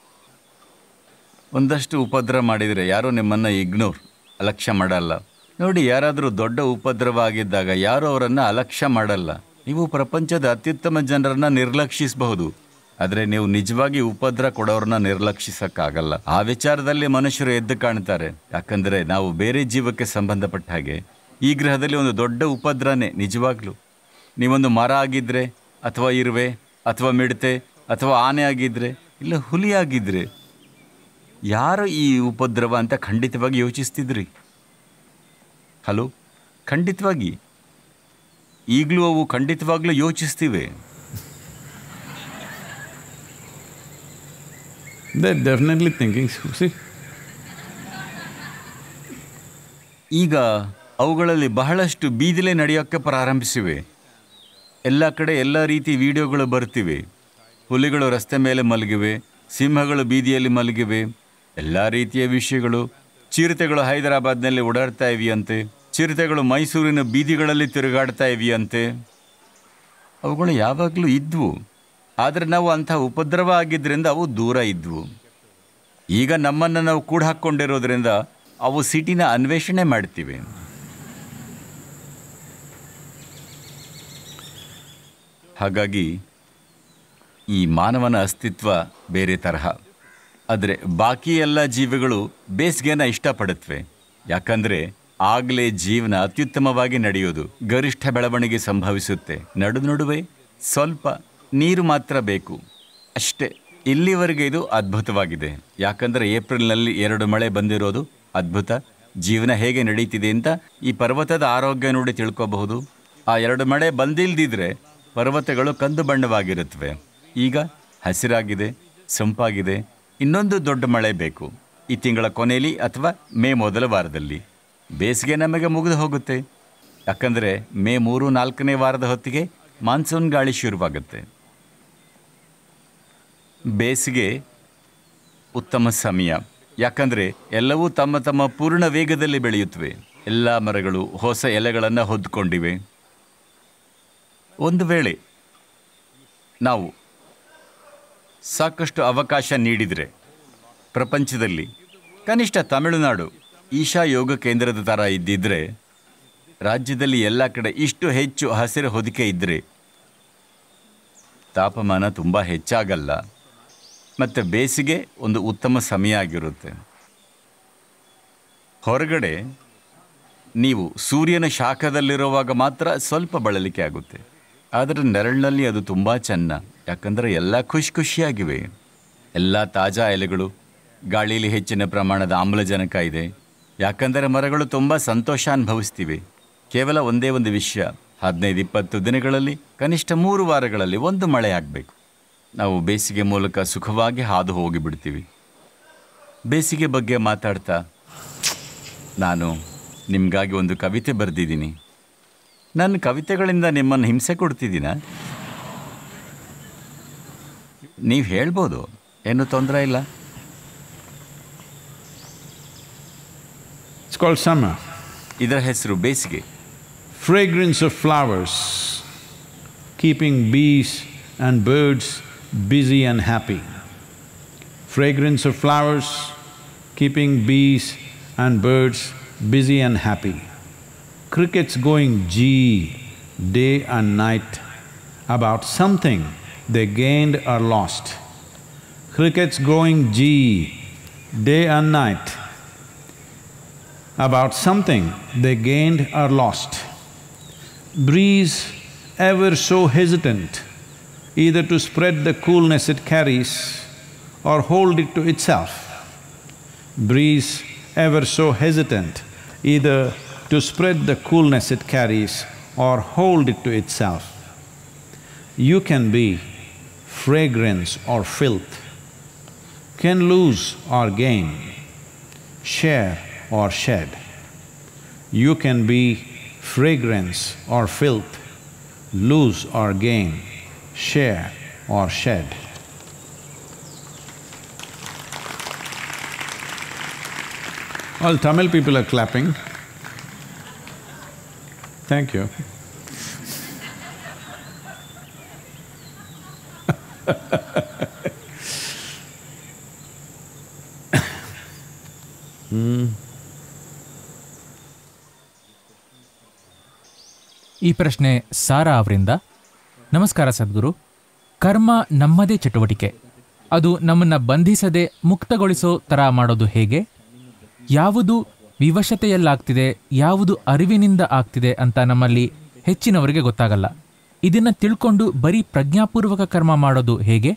ಒಂದಷ್ಟು ಉಪದ್ರ ಮಾಡಿದರೆ ಯಾರೂ ನಿಮ್ಮನ್ನು ಇಗ್ನೋರ್ ಅಲಕ್ಷ್ಯ ಮಾಡಲ್ಲ ನೋಡಿ ಯಾರಾದರೂ ದೊಡ್ಡ ಉಪದ್ರವ ಆಗಿದ್ದಾಗ ಯಾರೂ ಅವರನ್ನು ಅಲಕ್ಷ್ಯ ಮಾಡಲ್ಲ ನೀವು ಪ್ರಪಂಚದ ಅತ್ಯುತ್ತಮ ಜನರನ್ನ ನಿರ್ಲಕ್ಷಿಸಬಹುದು ಆದರೆ ನೀವು ನಿಜವಾಗಿ ಉಪದ್ರ ಕೊಡೋರನ್ನ ನಿರ್ಲಕ್ಷಿಸಕ್ಕಾಗಲ್ಲ ಆ ವಿಚಾರದಲ್ಲಿ ಮನುಷ್ಯರು ಎದ್ದು ಕಾಣ್ತಾರೆ ಯಾಕಂದರೆ ನಾವು ಬೇರೆ ಜೀವಕ್ಕೆ ಸಂಬಂಧಪಟ್ಟ ಹಾಗೆ ಈ ಗ್ರಹದಲ್ಲಿ ಒಂದು ದೊಡ್ಡ ಉಪದ್ರನೇ ನಿಜವಾಗ್ಲೂ ನೀವೊಂದು ಮರ ಆಗಿದ್ರೆ ಅಥವಾ ಇರುವೆ ಅಥವಾ ಮಿಡತೆ ಅಥವಾ ಆನೆ ಆಗಿದ್ರೆ ಇಲ್ಲ ಹುಲಿ ಆಗಿದ್ರೆ ಯಾರು ಈ ಉಪದ್ರವ ಅಂತ ಖಂಡಿತವಾಗಿ ಯೋಚಿಸ್ತಿದ್ರಿ ಹಲೋ ಖಂಡಿತವಾಗಿ ಈಗಲೂ ಅವು ಖಂಡಿತವಾಗ್ಲೂ ಯೋಚಿಸ್ತಿವೆ They're definitely thinking, see, ಈಗ ಅವುಗಳಲ್ಲಿ ಬಹಳಷ್ಟು ಬೀದಿಲೆ ನಡೆಯೋಕ್ಕೆ ಪ್ರಾರಂಭಿಸಿವೆ ಎಲ್ಲ ಕಡೆ ಎಲ್ಲ ರೀತಿ ವಿಡಿಯೋಗಳು ಬರ್ತಿವೆ ಹುಲಿಗಳು ರಸ್ತೆ ಮೇಲೆ ಮಲಗಿವೆ ಸಿಂಹಗಳು ಬೀದಿಯಲ್ಲಿ ಮಲಗಿವೆ ಎಲ್ಲ ರೀತಿಯ ವಿಷಯಗಳು ಚಿರತೆಗಳು ಹೈದರಾಬಾದ್ನಲ್ಲಿ ಓಡಾಡ್ತಾ ಇವೆಯಂತೆ ಚಿರತೆಗಳು ಮೈಸೂರಿನ ಬೀದಿಗಳಲ್ಲಿ ತಿರುಗಾಡ್ತಾ ಇವೆಯಂತೆ ಅವುಗಳು ಯಾವಾಗಲೂ ಇದ್ವು ಆದರೆ ನಾವು ಅಂಥ ಉಪದ್ರವ ಆಗಿದ್ದರಿಂದ ಅವು ದೂರ ಇದ್ವು ಈಗ ನಮ್ಮನ್ನು ನಾವು ಕೂಡ ಹಾಕ್ಕೊಂಡಿರೋದ್ರಿಂದ ಅವು ಸಿಟಿನ ಅನ್ವೇಷಣೆ ಮಾಡ್ತಿವೆ ಹಾಗಾಗಿ ಈ ಮಾನವನ ಅಸ್ತಿತ್ವ ಬೇರೆ ತರಹ ಆದರೆ ಬಾಕಿ ಎಲ್ಲ ಜೀವಿಗಳು ಬೇಸಿಗೆನ ಇಷ್ಟಪಡುತ್ತವೆ ಯಾಕಂದರೆ ಆಗಲೇ ಜೀವನ ಅತ್ಯುತ್ತಮವಾಗಿ ನಡೆಯೋದು ಗರಿಷ್ಠ ಬೆಳವಣಿಗೆ ಸಂಭವಿಸುತ್ತೆ ನಡು ನಡುವೆ ಸ್ವಲ್ಪ ನೀರು ಮಾತ್ರ ಬೇಕು ಅಷ್ಟೇ ಇಲ್ಲಿವರೆಗೆ ಇದು ಅದ್ಭುತವಾಗಿದೆ ಯಾಕಂದರೆ ಏಪ್ರಿಲ್ನಲ್ಲಿ ಎರಡು ಮಳೆ ಬಂದಿರೋದು ಅದ್ಭುತ ಜೀವನ ಹೇಗೆ ನಡೀತಿದೆ ಅಂತ ಈ ಪರ್ವತದ ಆರೋಗ್ಯ ನೋಡಿ ತಿಳ್ಕೋಬಹುದು ಆ ಎರಡು ಮಳೆ ಬಂದಿಲ್ದಿದ್ರೆ ಪರ್ವತಗಳು ಕಂದು ಬಣ್ಣವಾಗಿರುತ್ತವೆ ಈಗ ಹಸಿರಾಗಿದೆ ಸಂಪಾಗಿದೆ ಇನ್ನೊಂದು ದೊಡ್ಡ ಮಳೆ ಬೇಕು ಈ ತಿಂಗಳ ಕೊನೆಯಲ್ಲಿ ಅಥವಾ ಮೇ ಮೊದಲ ವಾರದಲ್ಲಿ ಬೇಸಿಗೆ ನಮಗೆ ಮುಗಿದು ಹೋಗುತ್ತೆ ಯಾಕಂದರೆ ಮೇ ಮೂರು ನಾಲ್ಕನೇ ವಾರದ ಹೊತ್ತಿಗೆ ಮಾನ್ಸೂನ್ ಗಾಳಿ ಶುರುವಾಗುತ್ತೆ ಬೇಸಿಗೆ ಉತ್ತಮ ಸಮಯ ಯಾಕಂದರೆ ಎಲ್ಲವೂ ತಮ್ಮ ತಮ್ಮ ಪೂರ್ಣ ವೇಗದಲ್ಲಿ ಬೆಳೆಯುತ್ತವೆ ಎಲ್ಲ ಮರಗಳು ಹೊಸ ಎಲೆಗಳನ್ನು ಹೊದ್ಕೊಂಡಿವೆ ಒಂದು ವೇಳೆ ನಾವು ಸಾಕಷ್ಟು ಅವಕಾಶ ನೀಡಿದರೆ ಪ್ರಪಂಚದಲ್ಲಿ ಕನಿಷ್ಠ ತಮಿಳುನಾಡು ಈಶಾ ಯೋಗ ಕೇಂದ್ರದ ಥರ ಇದ್ದಿದ್ರೆ ರಾಜ್ಯದಲ್ಲಿ ಎಲ್ಲ ಕಡೆ ಇಷ್ಟು ಹೆಚ್ಚು ಹಸಿರು ಹೊದಿಕೆ ಇದ್ದರೆ ತಾಪಮಾನ ತುಂಬ ಹೆಚ್ಚಾಗಲ್ಲ ಮತ್ತು ಬೇಸಿಗೆ ಒಂದು ಉತ್ತಮ ಸಮಯ ಆಗಿರುತ್ತೆ ಹೊರಗಡೆ ನೀವು ಸೂರ್ಯನ ಶಾಖದಲ್ಲಿರುವಾಗ ಮಾತ್ರ ಸ್ವಲ್ಪ ಬಳಲಿಕೆ ಆಗುತ್ತೆ ಆದರೆ ನೆರಳಿನಲ್ಲಿ ಅದು ತುಂಬ ಚೆನ್ನ ಯಾಕಂದರೆ ಎಲ್ಲ ಖುಷಿ ಖುಷಿಯಾಗಿವೆ ಎಲ್ಲ ತಾಜಾ ಎಲೆಗಳು ಗಾಳಿಯಲ್ಲಿ ಹೆಚ್ಚಿನ ಪ್ರಮಾಣದ ಆಮ್ಲಜನಕ ಇದೆ ಯಾಕಂದರೆ ಮರಗಳು ತುಂಬ ಸಂತೋಷ ಅನುಭವಿಸ್ತಿವೆ ಕೇವಲ ಒಂದೇ ಒಂದು ವಿಷಯ ಹದಿನೈದು ಇಪ್ಪತ್ತು ದಿನಗಳಲ್ಲಿ ಕನಿಷ್ಠ ಮೂರು ವಾರಗಳಲ್ಲಿ ಒಂದು ಮಳೆ ಆಗಬೇಕು ನಾವು ಬೇಸಿಗೆ ಮೂಲಕ ಸುಖವಾಗಿ ಹಾದು ಹೋಗಿಬಿಡ್ತೀವಿ ಬೇಸಿಗೆ ಬಗ್ಗೆ ಮಾತಾಡ್ತಾ ನಾನು ನಿಮಗಾಗಿ ಒಂದು ಕವಿತೆ ಬರೆದಿದ್ದೀನಿ ನನ್ನ ಕವಿತೆಗಳಿಂದ ನಿಮ್ಮನ್ನು ಹಿಂಸೆ ಕೊಡ್ತಿದ್ದೀನ ನೀವು ಹೇಳ್ಬೋದು ಏನು ತೊಂದರೆ ಇಲ್ಲ it's called summer. ಇದರ ಹೆಸರು ಬೇಸಿಗೆ Fragrance of flowers, keeping bees and birds busy and happy. Fragrance of flowers, keeping bees and birds busy and happy. Crickets going gee day and night about something they gained or lost. Crickets going gee day and night about something they gained or lost. Breeze ever so hesitant either to spread the coolness it carries or hold it to itself. Breeze ever so hesitant either to spread the coolness it carries or hold it to itself. You can be fragrance or filth, can lose or gain, share or shed. You can be fragrance or filth, lose or gain, share or shed. All Tamil people are clapping. Thank you. ಈ ಪ್ರಶ್ನೆ ಸಾರಾ ಅವರಿಂದ ನಮಸ್ಕಾರ ಸದ್ಗುರು ಕರ್ಮ ನಮ್ಮದೇ ಚಟುವಟಿಕೆ ಅದು ನಮ್ಮನ್ನ ಬಂಧಿಸದೆ ಮುಕ್ತಗೊಳಿಸೋ ಥರ ಮಾಡೋದು ಹೇಗೆ ಯಾವುದು ವಿವಶತೆಯಲ್ಲಾಗ್ತಿದೆ ಯಾವುದು ಅರಿವಿನಿಂದ ಆಗ್ತಿದೆ ಅಂತ ನಮ್ಮಲ್ಲಿ ಹೆಚ್ಚಿನವರಿಗೆ ಗೊತ್ತಾಗಲ್ಲ ಇದನ್ನ ತಿಳ್ಕೊಂಡು ಬರೀ ಪ್ರಜ್ಞಾಪೂರ್ವಕ ಕರ್ಮ ಮಾಡೋದು ಹೇಗೆ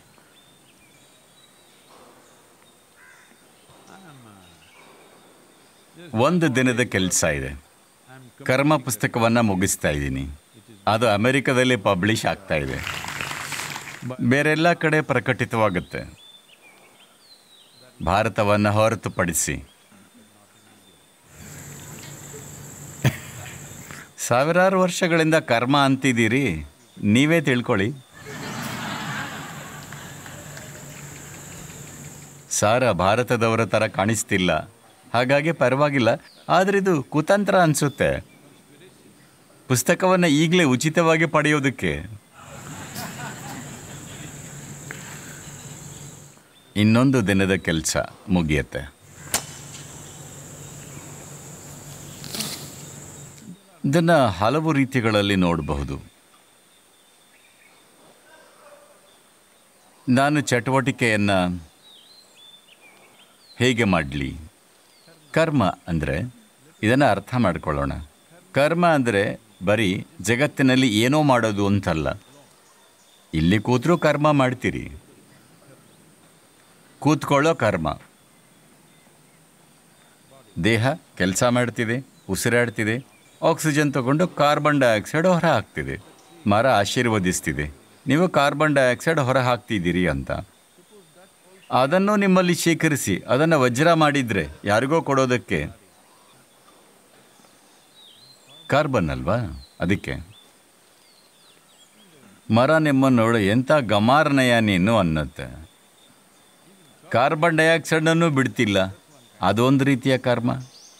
ಒಂದು ದಿನದ ಕೆಲಸ ಇದೆ ಕರ್ಮ ಪುಸ್ತಕವನ್ನ ಮುಗಿಸ್ತಾ ಇದ್ದೀನಿ ಅದು ಅಮೆರಿಕದಲ್ಲಿ ಪಬ್ಲಿಷ್ ಆಗ್ತಾ ಇದೆ ಬೇರೆಲ್ಲ ಕಡೆ ಪ್ರಕಟಿತವಾಗುತ್ತೆ ಭಾರತವನ್ನು ಹೊರತುಪಡಿಸಿ ಸಾವಿರಾರು ವರ್ಷಗಳಿಂದ ಕರ್ಮ ಅಂತಿದ್ದೀರಿ ನೀವೇ ತಿಳ್ಕೊಳ್ಳಿ ಸಾರ ಭಾರತದವರ ಥರ ಕಾಣಿಸ್ತಿಲ್ಲ ಹಾಗಾಗಿ ಪರವಾಗಿಲ್ಲ ಆದರೆ ಇದು ಕುತಂತ್ರ ಅನಿಸುತ್ತೆ ಪುಸ್ತಕವನ್ನು ಈಗಲೇ ಉಚಿತವಾಗಿ ಪಡೆಯೋದಕ್ಕೆ ಇನ್ನೊಂದು ದಿನದ ಕೆಲಸ ಮುಗಿಯತ್ತೆ ಇದನ್ನು ಹಲವು ರೀತಿಗಳಲ್ಲಿ ನೋಡಬಹುದು ನಾನು ಚಟುವಟಿಕೆಯನ್ನು ಹೇಗೆ ಮಾಡಲಿ ಕರ್ಮ ಅಂದರೆ ಇದನ್ನು ಅರ್ಥ ಮಾಡ್ಕೊಳ್ಳೋಣ ಕರ್ಮ ಅಂದರೆ ಬರೀ ಜಗತ್ತಿನಲ್ಲಿ ಏನೋ ಮಾಡೋದು ಅಂತಲ್ಲ ಇಲ್ಲಿ ಕೂತ್ರೂ ಕರ್ಮ ಮಾಡ್ತೀರಿ ಕೂತ್ಕೊಳ್ಳೋ ಕರ್ಮ ದೇಹ ಕೆಲಸ ಮಾಡ್ತಿದೆ ಉಸಿರಾಡ್ತಿದೆ ಆಕ್ಸಿಜನ್ ತಗೊಂಡು ಕಾರ್ಬನ್ ಡೈಆಕ್ಸೈಡ್ ಹೊರ ಹಾಕ್ತಿದೆ ಮರ ಆಶೀರ್ವದಿಸ್ತಿದೆ ನೀವು ಕಾರ್ಬನ್ ಡೈಆಕ್ಸೈಡ್ ಹೊರ ಹಾಕ್ತಿದ್ದೀರಿ ಅಂತ ಅದನ್ನು ನಿಮ್ಮಲ್ಲಿ ಶೇಖರಿಸಿ ಅದನ್ನು ವಜ್ರ ಮಾಡಿದ್ರೆ ಯಾರಿಗೋ ಕೊಡೋದಕ್ಕೆ ಕಾರ್ಬನ್ ಅಲ್ವಾ ಅದಕ್ಕೆ ಮರ ನಿಮ್ಮನ್ನು ನೋಡು ಎಂಥ ಗಮಾರನಯ ನೀನು ಅನ್ನತ್ತೆ ಕಾರ್ಬನ್ ಡೈಆಕ್ಸೈಡನ್ನು ಬಿಡ್ತಿಲ್ಲ ಅದೊಂದು ರೀತಿಯ ಕರ್ಮ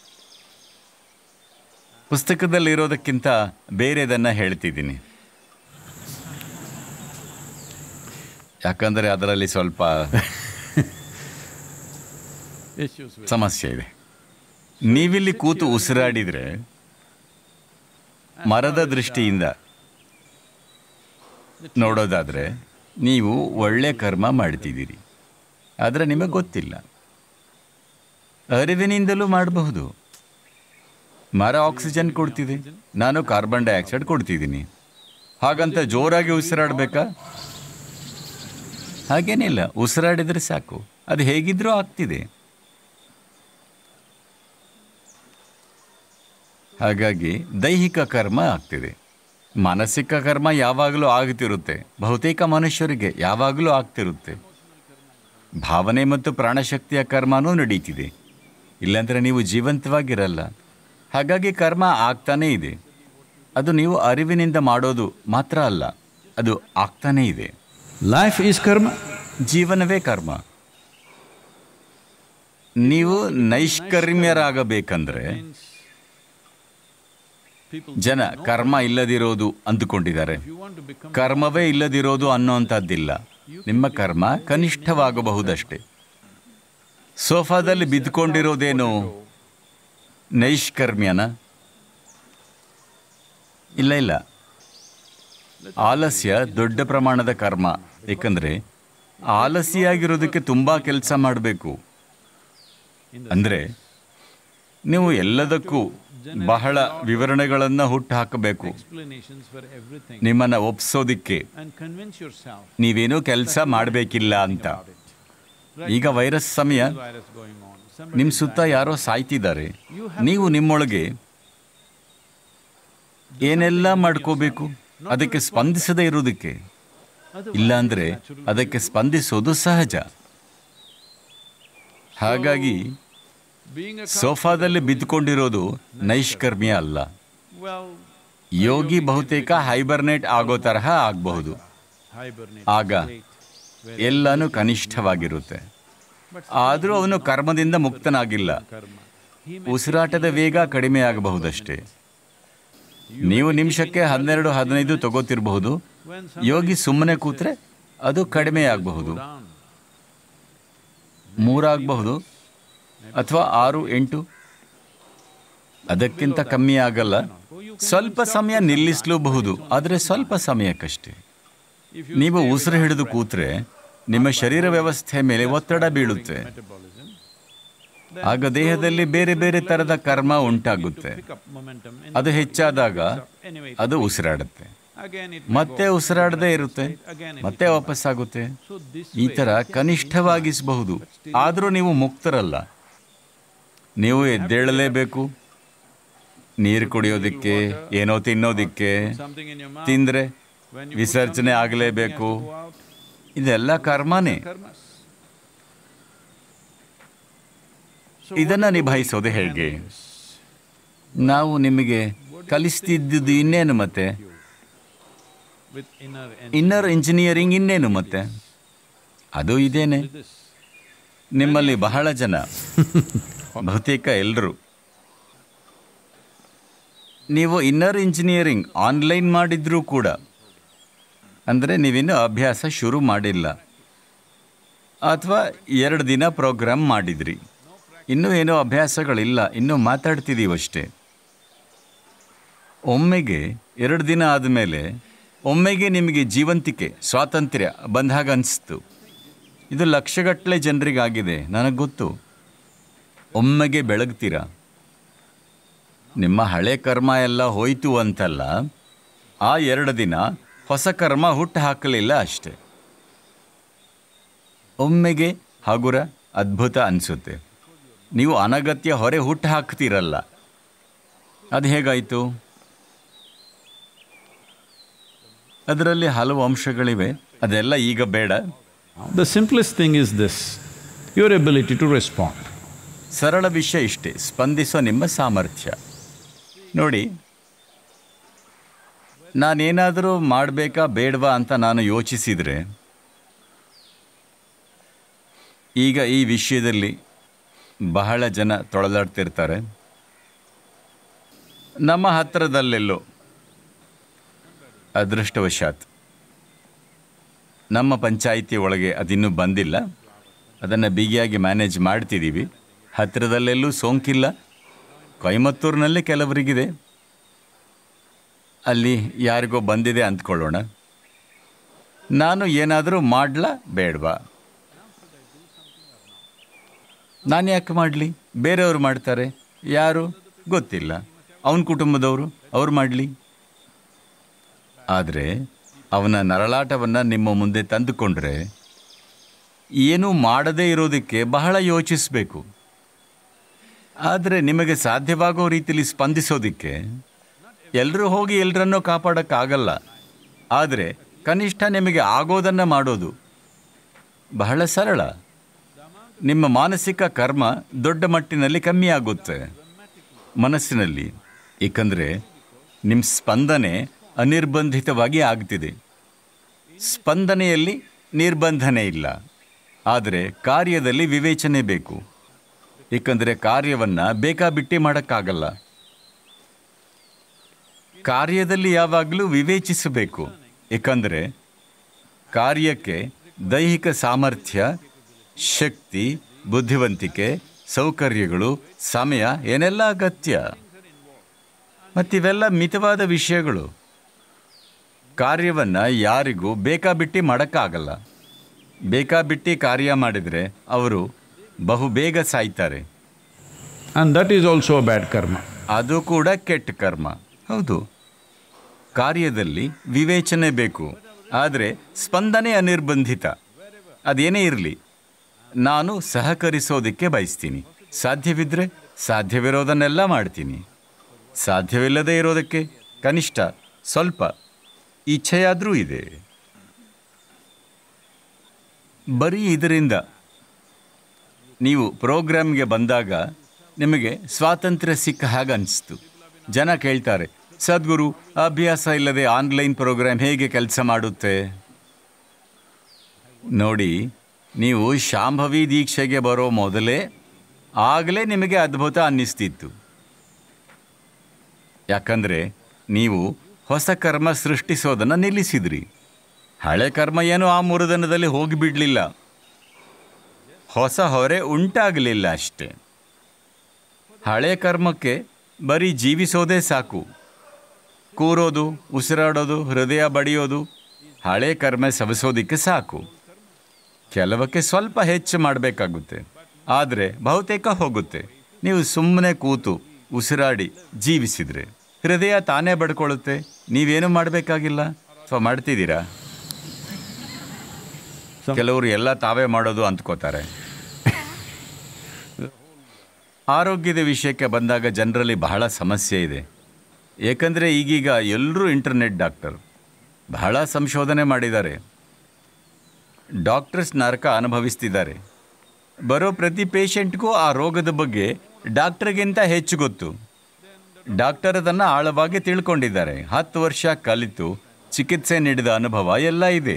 ಪುಸ್ತಕದಲ್ಲಿ ಇರೋದಕ್ಕಿಂತ ಬೇರೆದನ್ನು ಹೇಳ್ತಿದ್ದೀನಿ ಯಾಕಂದರೆ ಅದರಲ್ಲಿ ಸ್ವಲ್ಪ Issues with ಸಮಸ್ಯೆ ಇದೆ ನೀವಿಲ್ಲಿ ಕೂತು ಉಸಿರಾಡಿದರೆ ಮರದ ದೃಷ್ಟಿಯಿಂದ ನೋಡೋದಾದರೆ ನೀವು ಒಳ್ಳೆ ಕರ್ಮ ಮಾಡ್ತಿದ್ದೀರಿ ಆದರೆ ನಿಮಗೆ ಗೊತ್ತಿಲ್ಲ ಅರಿವಿನಿಂದಲೂ ಮಾಡಬಹುದು ಮರ ಆಕ್ಸಿಜನ್ ಕೊಡ್ತಿದೆ ನಾನು ಕಾರ್ಬನ್ ಡೈಆಕ್ಸೈಡ್ ಕೊಡ್ತಿದ್ದೀನಿ ಹಾಗಂತ ಜೋರಾಗಿ ಉಸಿರಾಡಬೇಕಾ ಹಾಗೇನಿಲ್ಲ ಉಸಿರಾಡಿದರೆ ಸಾಕು ಅದು ಹೇಗಿದ್ರೂ ಆಗ್ತಿದೆ ಹಾಗಾಗಿ ದೈಹಿಕ ಕರ್ಮ ಆಗ್ತಿದೆ ಮಾನಸಿಕ ಕರ್ಮ ಯಾವಾಗಲೂ ಆಗ್ತಿರುತ್ತೆ ಬಹುತೇಕ ಮನುಷ್ಯರಿಗೆ ಯಾವಾಗಲೂ ಆಗ್ತಿರುತ್ತೆ ಭಾವನೆ ಮತ್ತು ಪ್ರಾಣಶಕ್ತಿಯ ಕರ್ಮನೂ ನಡೀತಿದೆ ಇಲ್ಲಾಂದರೆ ನೀವು ಜೀವಂತವಾಗಿರಲ್ಲ ಹಾಗಾಗಿ ಕರ್ಮ ಆಗ್ತಾನೇ ಇದೆ ಅದು ನೀವು ಅರಿವಿನಿಂದ ಮಾಡೋದು ಮಾತ್ರ ಅಲ್ಲ ಅದು ಆಗ್ತಾನೇ ಇದೆ Life is karma. ಜೀವನವೇ ಕರ್ಮ ನೀವು ನೈಷ್ಕರ್ಮ್ಯರಾಗಬೇಕಂದ್ರೆ ಜನ ಕರ್ಮ ಇಲ್ಲದಿರೋದು ಅಂದುಕೊಂಡಿದ್ದಾರೆ ಕರ್ಮವೇ ಇಲ್ಲದಿರೋದು ಅನ್ನೋಂಥದ್ದಿಲ್ಲ ನಿಮ್ಮ ಕರ್ಮ ಕನಿಷ್ಠವಾಗಬಹುದಷ್ಟೇ ಸೋಫಾದಲ್ಲಿ ಬಿದ್ದುಕೊಂಡಿರೋದೇನು ನೈಷ್ಕರ್ಮ್ಯನ ಇಲ್ಲ ಇಲ್ಲ ಆಲಸ್ಯ ದೊಡ್ಡ ಪ್ರಮಾಣದ ಕರ್ಮ ಏಕೆಂದರೆ ಆಲಸಿಯಾಗಿರೋದಕ್ಕೆ ತುಂಬ ಕೆಲಸ ಮಾಡಬೇಕು ಅಂದರೆ ನೀವು ಎಲ್ಲದಕ್ಕೂ ಬಹಳ ವಿವರಣೆಗಳನ್ನು ಹುಟ್ಟು ಹಾಕಬೇಕು explanations for everything, ನಿಮ್ಮನ್ನ ಒಪ್ಸೋದಿಕ್ಕೆ and convince yourself ನೀವೇನೂ ಕೆಲಸ ಮಾಡಬೇಕಿಲ್ಲ ಅಂತ ಈಗ ವೈರಸ್ ಸಮಯ virus going on. ನಿಮ್ಮ ಸುತ್ತ ಯಾರೋ ಸಾಯ್ತಿದ್ದಾರೆ ನೀವು ನಿಮ್ಮೊಳಗೆ ಏನೆಲ್ಲ ಮಾಡ್ಕೋಬೇಕು ಅದಕ್ಕೆ ಸ್ಪಂದಿಸದೇ ಇರೋದಕ್ಕೆ ಇಲ್ಲಾಂದ್ರೆ ಅದಕ್ಕೆ ಸ್ಪಂದಿಸೋದು ಸಹಜ ಹಾಗಾಗಿ Being a ಸೋಫಾದಲ್ಲಿ ಬಿದ್ದುಕೊಂಡಿರೋದು ನೈಷ್ಕರ್ಮ್ಯ ಅಲ್ಲ well, ಯೋಗಿ ಬಹುತೇಕ ಹೈಬರ್ನೇಟ್ ಆಗೋ ತರಹ ಆಗಬಹುದು hibernate ಆಗ ಎಲ್ಲಾನು ಕನಿಷ್ಠವಾಗಿರುತ್ತೆ ಆದರೂ ಅವನು ಕರ್ಮದಿಂದ ಮುಕ್ತನಾಗಿಲ್ಲ karma. ಉಸಿರಾಟದ ವೇಗ ಕಡಿಮೆ ಆಗಬಹುದಷ್ಟೇ ನೀವು ನಿಮಿಷಕ್ಕೆ ಹನ್ನೆರಡು ಹದಿನೈದು ತಗೋತಿರಬಹುದು ಯೋಗಿ ಸುಮ್ಮನೆ ಕೂತ್ರೆ ಅದು ಕಡಿಮೆ ಆಗಬಹುದು Down. ಮೂರಾಗಬಹುದು ಅಥವಾ ಆರು ಎಂಟು ಅದಕ್ಕಿಂತ ಕಮ್ಮಿ ಆಗಲ್ಲ ಸ್ವಲ್ಪ ಸಮಯ ನಿಲ್ಲಿಸಲೂಬಹುದು ಆದರೆ ಸ್ವಲ್ಪ ಸಮಯಕ್ಕಷ್ಟೇ ನೀವು ಉಸಿರು ಹಿಡಿದು ಕೂತ್ರೆ ನಿಮ್ಮ ಶರೀರ ವ್ಯವಸ್ಥೆ ಮೇಲೆ ಒತ್ತಡ ಬೀಳುತ್ತೆ Metabolism. ಆಗ ದೇಹದಲ್ಲಿ ಬೇರೆ ಬೇರೆ ತರದ ಕರ್ಮ ಉಂಟಾಗುತ್ತೆ Pick up momentum. in ಅದು ಹೆಚ್ಚಾದಾಗ Anyway, ಅದು ಉಸಿರಾಡುತ್ತೆ again it ಮತ್ತೆ ಉಸಿರಾಡದೇ ಇರುತ್ತೆ ಮತ್ತೆ ವಾಪಸ್ಸಾಗುತ್ತೆ so this ಈ ತರ ಕನಿಷ್ಠವಾಗಿಸಬಹುದು ಆದರೂ ನೀವು ಮುಕ್ತರಲ್ಲ ನೀವು ಎದ್ದೇಳಲೇಬೇಕು ನೀರು ಕುಡಿಯೋದಿಕ್ಕೆ ಏನೋ ತಿನ್ನೋದಿಕ್ಕೆ something in your mouth ತಿಂದ್ರೆ when you ವಿಸರ್ಜನೆ ಆಗಲೇಬೇಕು go out ಇದೆಲ್ಲ ಕರ್ಮನೇ karmas. ಇದನ್ನ ನಿಭಾಯಿಸೋದು ಹೇಗೆ ನಾವು ನಿಮಗೆ ಕಲಿಸ್ತಿದ್ದುದು ಇನ್ನೇನು ಮತ್ತೆ With inner and inner engineering ಇನ್ನೇನು ಮತ್ತೆ ಅದು ಇದೇನೆ this. ನಿಮ್ಮಲ್ಲಿ ಬಹಳ ಜನ ಬಹುತೇಕ ಎಲ್ಲರೂ ನೀವು ಇನ್ನರ್ ಇಂಜಿನಿಯರಿಂಗ್ ಆನ್ಲೈನ್ ಮಾಡಿದ್ರೂ ಕೂಡ ಅಂದರೆ ನೀವಿನ್ನೂ ಅಭ್ಯಾಸ ಶುರು ಮಾಡಿಲ್ಲ ಅಥವಾ ಎರಡು ದಿನ ಪ್ರೋಗ್ರಾಮ್ ಮಾಡಿದ್ರಿ ಇನ್ನೂ ಏನೋ ಅಭ್ಯಾಸಗಳಿಲ್ಲ ಇನ್ನೂ ಮಾತಾಡ್ತಿದ್ದೀವಷ್ಟೇ ಒಮ್ಮೆಗೆ ಎರಡು ದಿನ ಆದಮೇಲೆ ಒಮ್ಮೆಗೆ ನಿಮಗೆ ಜೀವಂತಿಕೆ ಸ್ವಾತಂತ್ರ್ಯ ಬಂದಾಗ ಅನಿಸ್ತು ಇದು ಲಕ್ಷಗಟ್ಟಲೆ ಜನರಿಗಾಗಿದೆ ನನಗೆ ಗೊತ್ತು ಒಮ್ಮೆಗೆ ಬೆಳಗ್ತೀರಾ ನಿಮ್ಮ ಹಳೆ ಕರ್ಮ ಎಲ್ಲ ಹೋಯ್ತು ಅಂತಲ್ಲ ಆ ಎರಡು ದಿನ ಹೊಸ ಕರ್ಮ ಹುಟ್ಟು ಹಾಕಲಿಲ್ಲ ಅಷ್ಟೆ ಒಮ್ಮೆಗೆ ಹಗುರ ಅದ್ಭುತ ಅನಿಸುತ್ತೆ ನೀವು ಅನಗತ್ಯ ಹೊರೆ ಹುಟ್ಟು ಹಾಕ್ತೀರಲ್ಲ ಅದು ಹೇಗಾಯಿತು ಅದರಲ್ಲಿ ಹಲವು ಅಂಶಗಳಿವೆ ಅದೆಲ್ಲ ಈಗ ಬೇಡ The simplest thing is this your ability to respond. ಸರಳ ವಿಷಯ ಇಷ್ಟೇ ಸ್ಪಂದಿಸೋ ನಿಮ್ಮ ಸಾಮರ್ಥ್ಯ ನೋಡಿ ನಾನೇನಾದರೂ ಮಾಡಬೇಕಾ ಬೇಡವಾ ಅಂತ ನಾನು ಯೋಚಿಸಿದರೆ ಈಗ ಈ ವಿಷಯದಲ್ಲಿ ಬಹಳ ಜನ ತೊಳಲಾಡ್ತಿರ್ತಾರೆ ನಮ್ಮ ಹತ್ತಿರದಲ್ಲೆಲ್ಲೋ ಅದೃಷ್ಟವಶಾತ್ ನಮ್ಮ ಪಂಚಾಯಿತಿ ಒಳಗೆ ಅದಿನ್ನೂ ಬಂದಿಲ್ಲ ಅದನ್ನು ಬಿಗಿಯಾಗಿ ಮ್ಯಾನೇಜ್ ಮಾಡ್ತಿದ್ದೀವಿ ಹತ್ತಿರದಲ್ಲೆಲ್ಲೂ ಸೋಂಕಿಲ್ಲ ಕೊಯಮತ್ತೂರಿನಲ್ಲಿ ಕೆಲವರಿಗಿದೆ ಅಲ್ಲಿ ಯಾರಿಗೋ ಬಂದಿದೆ ಅಂದ್ಕೊಳ್ಳೋಣ ನಾನು ಏನಾದರೂ ಮಾಡಲಾ ಬೇಡವಾ ನಾನು ಯಾಕೆ ಮಾಡಲಿ ಬೇರೆಯವರು ಮಾಡ್ತಾರೆ ಯಾರು ಗೊತ್ತಿಲ್ಲ ಅವನ ಕುಟುಂಬದವರು ಅವ್ರು ಮಾಡಲಿ ಆದರೆ ಅವನ ನರಳಾಟವನ್ನು ನಿಮ್ಮ ಮುಂದೆ ತಂದುಕೊಂಡ್ರೆ ಏನೂ ಮಾಡದೇ ಇರೋದಕ್ಕೆ ಬಹಳ ಯೋಚಿಸಬೇಕು ಆದರೆ ನಿಮಗೆ ಸಾಧ್ಯವಾಗೋ ರೀತಿಯಲ್ಲಿ ಸ್ಪಂದಿಸೋದಕ್ಕೆ ಎಲ್ಲರೂ ಹೋಗಿ ಎಲ್ಲರನ್ನೂ ಕಾಪಾಡೋಕ್ಕಾಗಲ್ಲ ಆದರೆ ಕನಿಷ್ಠ ನಿಮಗೆ ಆಗೋದನ್ನು ಮಾಡೋದು ಬಹಳ ಸರಳ ನಿಮ್ಮ ಮಾನಸಿಕ ಕರ್ಮ ದೊಡ್ಡ ಮಟ್ಟಿನಲ್ಲಿ ಕಮ್ಮಿ ಆಗುತ್ತೆ ಮನಸ್ಸಿನಲ್ಲಿ ಏಕೆಂದರೆ ನಿಮ್ಮ ಸ್ಪಂದನೆ ಅನಿರ್ಬಂಧಿತವಾಗಿ ಆಗ್ತಿದೆ ಸ್ಪಂದನೆಯಲ್ಲಿ ನಿರ್ಬಂಧನೆ ಇಲ್ಲ ಆದರೆ ಕಾರ್ಯದಲ್ಲಿ ವಿವೇಚನೆ ಬೇಕು ಏಕೆಂದರೆ ಕಾರ್ಯವನ್ನು ಬೇಕಾಬಿಟ್ಟಿ ಮಾಡೋಕ್ಕಾಗಲ್ಲ ಕಾರ್ಯದಲ್ಲಿ ಯಾವಾಗಲೂ ವಿವೇಚಿಸಬೇಕು ಏಕೆಂದರೆ ಕಾರ್ಯಕ್ಕೆ ದೈಹಿಕ ಸಾಮರ್ಥ್ಯ ಶಕ್ತಿ ಬುದ್ಧಿವಂತಿಕೆ ಸೌಕರ್ಯಗಳು ಸಮಯ ಏನೆಲ್ಲ ಅಗತ್ಯ ಮತ್ತಿವೆಲ್ಲ ಮಿತವಾದ ವಿಷಯಗಳು ಕಾರ್ಯವನ್ನು ಯಾರಿಗೂ ಬೇಕಾಬಿಟ್ಟಿ ಮಾಡೋಕ್ಕಾಗಲ್ಲ ಬೇಕಾಬಿಟ್ಟಿ ಕಾರ್ಯ ಮಾಡಿದರೆ ಅವರು ಬಹುಬೇಗ ಸಾಯ್ತಾರೆ And that is also a bad karma. ಅದು ಕೂಡ ಕೆಟ್ಟ ಕರ್ಮ ಹೌದು ಕಾರ್ಯದಲ್ಲಿ ವಿವೇಚನೆ ಬೇಕು ಆದರೆ ಸ್ಪಂದನೆ ಅನಿರ್ಬಂಧಿತ ಅದೇನೇ ಇರಲಿ ನಾನು ಸಹಕರಿಸೋದಕ್ಕೆ ಬಯಸ್ತೀನಿ ಸಾಧ್ಯವಿದ್ದರೆ ಸಾಧ್ಯವಿರೋದನ್ನೆಲ್ಲ ಮಾಡ್ತೀನಿ ಸಾಧ್ಯವಿಲ್ಲದೆ ಇರೋದಕ್ಕೆ ಕನಿಷ್ಠ ಸ್ವಲ್ಪ ಇಚ್ಛೆಯಾದರೂ ಇದೆ ಬರೀ ಇದರಿಂದ ನೀವು ಪ್ರೋಗ್ರಾಮ್ಗೆ ಬಂದಾಗ ನಿಮಗೆ ಸ್ವಾತಂತ್ರ್ಯ ಸಿಕ್ಕ ಹಾಗೆ ಅನಿಸ್ತು ಜನ ಕೇಳ್ತಾರೆ ಸದ್ಗುರು ಅಭ್ಯಾಸ ಇಲ್ಲದೆ ಆನ್ಲೈನ್ ಪ್ರೋಗ್ರಾಮ್ ಹೇಗೆ ಕೆಲಸ ಮಾಡುತ್ತೆ ನೋಡಿ ನೀವು ಶಾಂಭವಿ ದೀಕ್ಷೆಗೆ ಬರೋ ಮೊದಲೇ ಆಗಲೇ ನಿಮಗೆ ಅದ್ಭುತ ಅನ್ನಿಸ್ತಿತ್ತು ಯಾಕಂದರೆ ನೀವು ಹೊಸ ಕರ್ಮ ಸೃಷ್ಟಿಸೋದನ್ನು ನಿಲ್ಲಿಸಿದ್ರಿ ಹಳೆ ಕರ್ಮ ಏನು ಆ ಮೂರು ದಿನದಲ್ಲಿ ಹೋಗಿಬಿಡಲಿಲ್ಲ ಹೊಸ ಹೊರೆ ಉಂಟಾಗಲಿಲ್ಲ ಅಷ್ಟೇ ಹಳೆ ಕರ್ಮಕ್ಕೆ ಬರೀ ಜೀವಿಸೋದೇ ಸಾಕು ಕೂರೋದು ಉಸಿರಾಡೋದು ಹೃದಯ ಬಡಿಯೋದು ಹಳೆ ಕರ್ಮ ಸವಿಸೋದಕ್ಕೆ ಸಾಕು ಕೆಲವಕ್ಕೆ ಸ್ವಲ್ಪ ಹೆಚ್ಚು ಮಾಡಬೇಕಾಗುತ್ತೆ ಆದರೆ ಬಹುತೇಕ ಹೋಗುತ್ತೆ ನೀವು ಸುಮ್ಮನೆ ಕೂತು ಉಸಿರಾಡಿ ಜೀವಿಸಿದ್ರೆ ಹೃದಯ ತಾನೇ ಬಡ್ಕೊಳ್ಳುತ್ತೆ ನೀವೇನು ಮಾಡಬೇಕಾಗಿಲ್ಲ ಅಥವಾ ಮಾಡ್ತಿದ್ದೀರಾ ಕೆಲವರು ಎಲ್ಲ ತಾವೇ ಮಾಡೋದು ಅಂದ್ಕೋತಾರೆ ಆರೋಗ್ಯದ ವಿಷಯಕ್ಕೆ ಬಂದಾಗ ಜನರಲ್ಲಿ ಬಹಳ ಸಮಸ್ಯೆ ಇದೆ ಏಕೆಂದರೆ ಈಗೀಗ ಎಲ್ಲರೂ ಇಂಟರ್ನೆಟ್ ಡಾಕ್ಟರ್ ಬಹಳ ಸಂಶೋಧನೆ ಮಾಡಿದ್ದಾರೆ ಡಾಕ್ಟರ್ಸ್ ನರಕ ಅನುಭವಿಸ್ತಿದ್ದಾರೆ ಬರೋ ಪ್ರತಿ ಪೇಷಂಟ್ಗೂ ಆ ರೋಗದ ಬಗ್ಗೆ ಡಾಕ್ಟರ್ಗಿಂತ ಹೆಚ್ಚು ಗೊತ್ತು ಡಾಕ್ಟರ್ ಅದನ್ನು ಆಳವಾಗಿ ತಿಳ್ಕೊಂಡಿದ್ದಾರೆ ಹತ್ತು ವರ್ಷ ಕಲಿತು ಚಿಕಿತ್ಸೆ ನೀಡಿದ ಅನುಭವ ಎಲ್ಲ ಇದೆ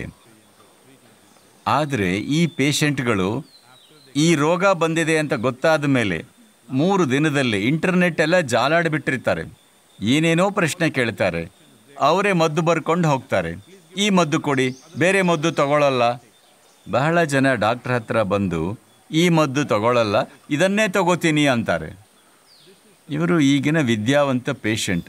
ಆದರೆ ಈ ಪೇಷಂಟ್ಗಳು ಈ ರೋಗ ಬಂದಿದೆ ಅಂತ ಗೊತ್ತಾದ ಮೇಲೆ ಮೂರು ದಿನದಲ್ಲಿ ಇಂಟರ್ನೆಟ್ ಎಲ್ಲ ಜಾಲಾಡಿಬಿಟ್ಟಿರ್ತಾರೆ ಏನೇನೋ ಪ್ರಶ್ನೆ ಕೇಳ್ತಾರೆ ಅವರೇ ಮದ್ದು ಬರ್ಕೊಂಡು ಹೋಗ್ತಾರೆ ಈ ಮದ್ದು ಕೊಡಿ ಬೇರೆ ಮದ್ದು ತಗೊಳ್ಳಲ್ಲ ಬಹಳ ಜನ ಡಾಕ್ಟರ್ ಹತ್ರ ಬಂದು ಈ ಮದ್ದು ತಗೊಳ್ಳಲ್ಲ ಇದನ್ನೇ ತಗೋತೀನಿ ಅಂತಾರೆ ಇವರು ಈಗಿನ ವಿದ್ಯಾವಂತ ಪೇಷಂಟ್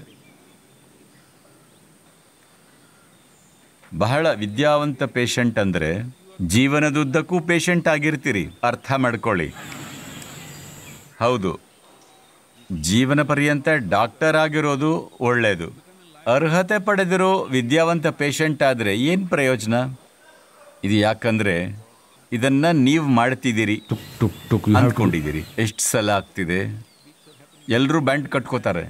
ಬಹಳ ವಿದ್ಯಾವಂತ ಪೇಷಂಟ್ ಅಂದರೆ ಜೀವನದುದ್ದಕ್ಕೂ ಪೇಷಂಟ್ ಆಗಿರ್ತೀರಿ ಅರ್ಥ ಮಾಡ್ಕೊಳ್ಳಿ ಹೌದು ಜೀವನ ಪರ್ಯಂತ ಡಾಕ್ಟರ್ ಆಗಿರೋದು ಒಳ್ಳೆಯದು ಅರ್ಹತೆ ಪಡೆದಿರೋ ವಿದ್ಯಾವಂತ ಪೇಷಂಟ್ ಆದರೆ ಏನು ಪ್ರಯೋಜನ ಇದು ಯಾಕಂದರೆ ಇದನ್ನು ನೀವು ಮಾಡ್ತಿದ್ದೀರಿ Tuk, tuk, tuk. You have to ಅಂದ್ಕೊಂಡಿದ್ದೀರಿ ಎಷ್ಟು ಸಲ ಆಗ್ತಿದೆ ಎಲ್ಲರೂ ಬ್ಯಾಂಡ್ ಕಟ್ಕೋತಾರೆ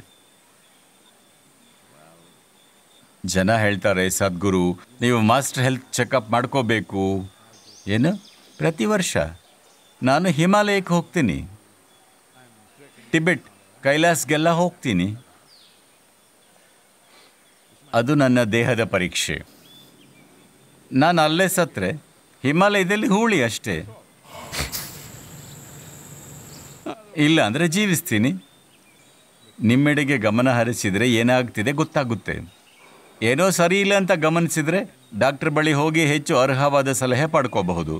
ಜನ ಹೇಳ್ತಾರೆ ಸದ್ಗುರು ನೀವು ಮಾಸ್ಟರ್ ಹೆಲ್ತ್ ಚೆಕಪ್ ಮಾಡ್ಕೋಬೇಕು ಏನು ಪ್ರತಿ ವರ್ಷ ನಾನು ಹಿಮಾಲಯಕ್ಕೆ ಹೋಗ್ತೀನಿ ಟಿಬೆಟ್ ಕೈಲಾಸ್ಗೆಲ್ಲ ಹೋಗ್ತೀನಿ ಅದು ನನ್ನ ದೇಹದ ಪರೀಕ್ಷೆ ನಾನು ಅಲ್ಲೇ ಸತ್ರೆ ಹಿಮಾಲಯದಲ್ಲಿ ಹೂಳಿ ಅಷ್ಟೇ ಇಲ್ಲ ಅಂದರೆ ಜೀವಿಸ್ತೀನಿ ನಿಮ್ಮೆಡೆಗೆ ಗಮನ ಹರಿಸಿದರೆ ಏನಾಗ್ತಿದೆ ಗೊತ್ತಾಗುತ್ತೆ ಏನೋ ಸರಿ ಇಲ್ಲ ಅಂತ ಗಮನಿಸಿದರೆ ಡಾಕ್ಟರ್ ಬಳಿ ಹೋಗಿ ಹೆಚ್ಚು ಅರ್ಹವಾದ ಸಲಹೆ ಪಡ್ಕೋಬಹುದು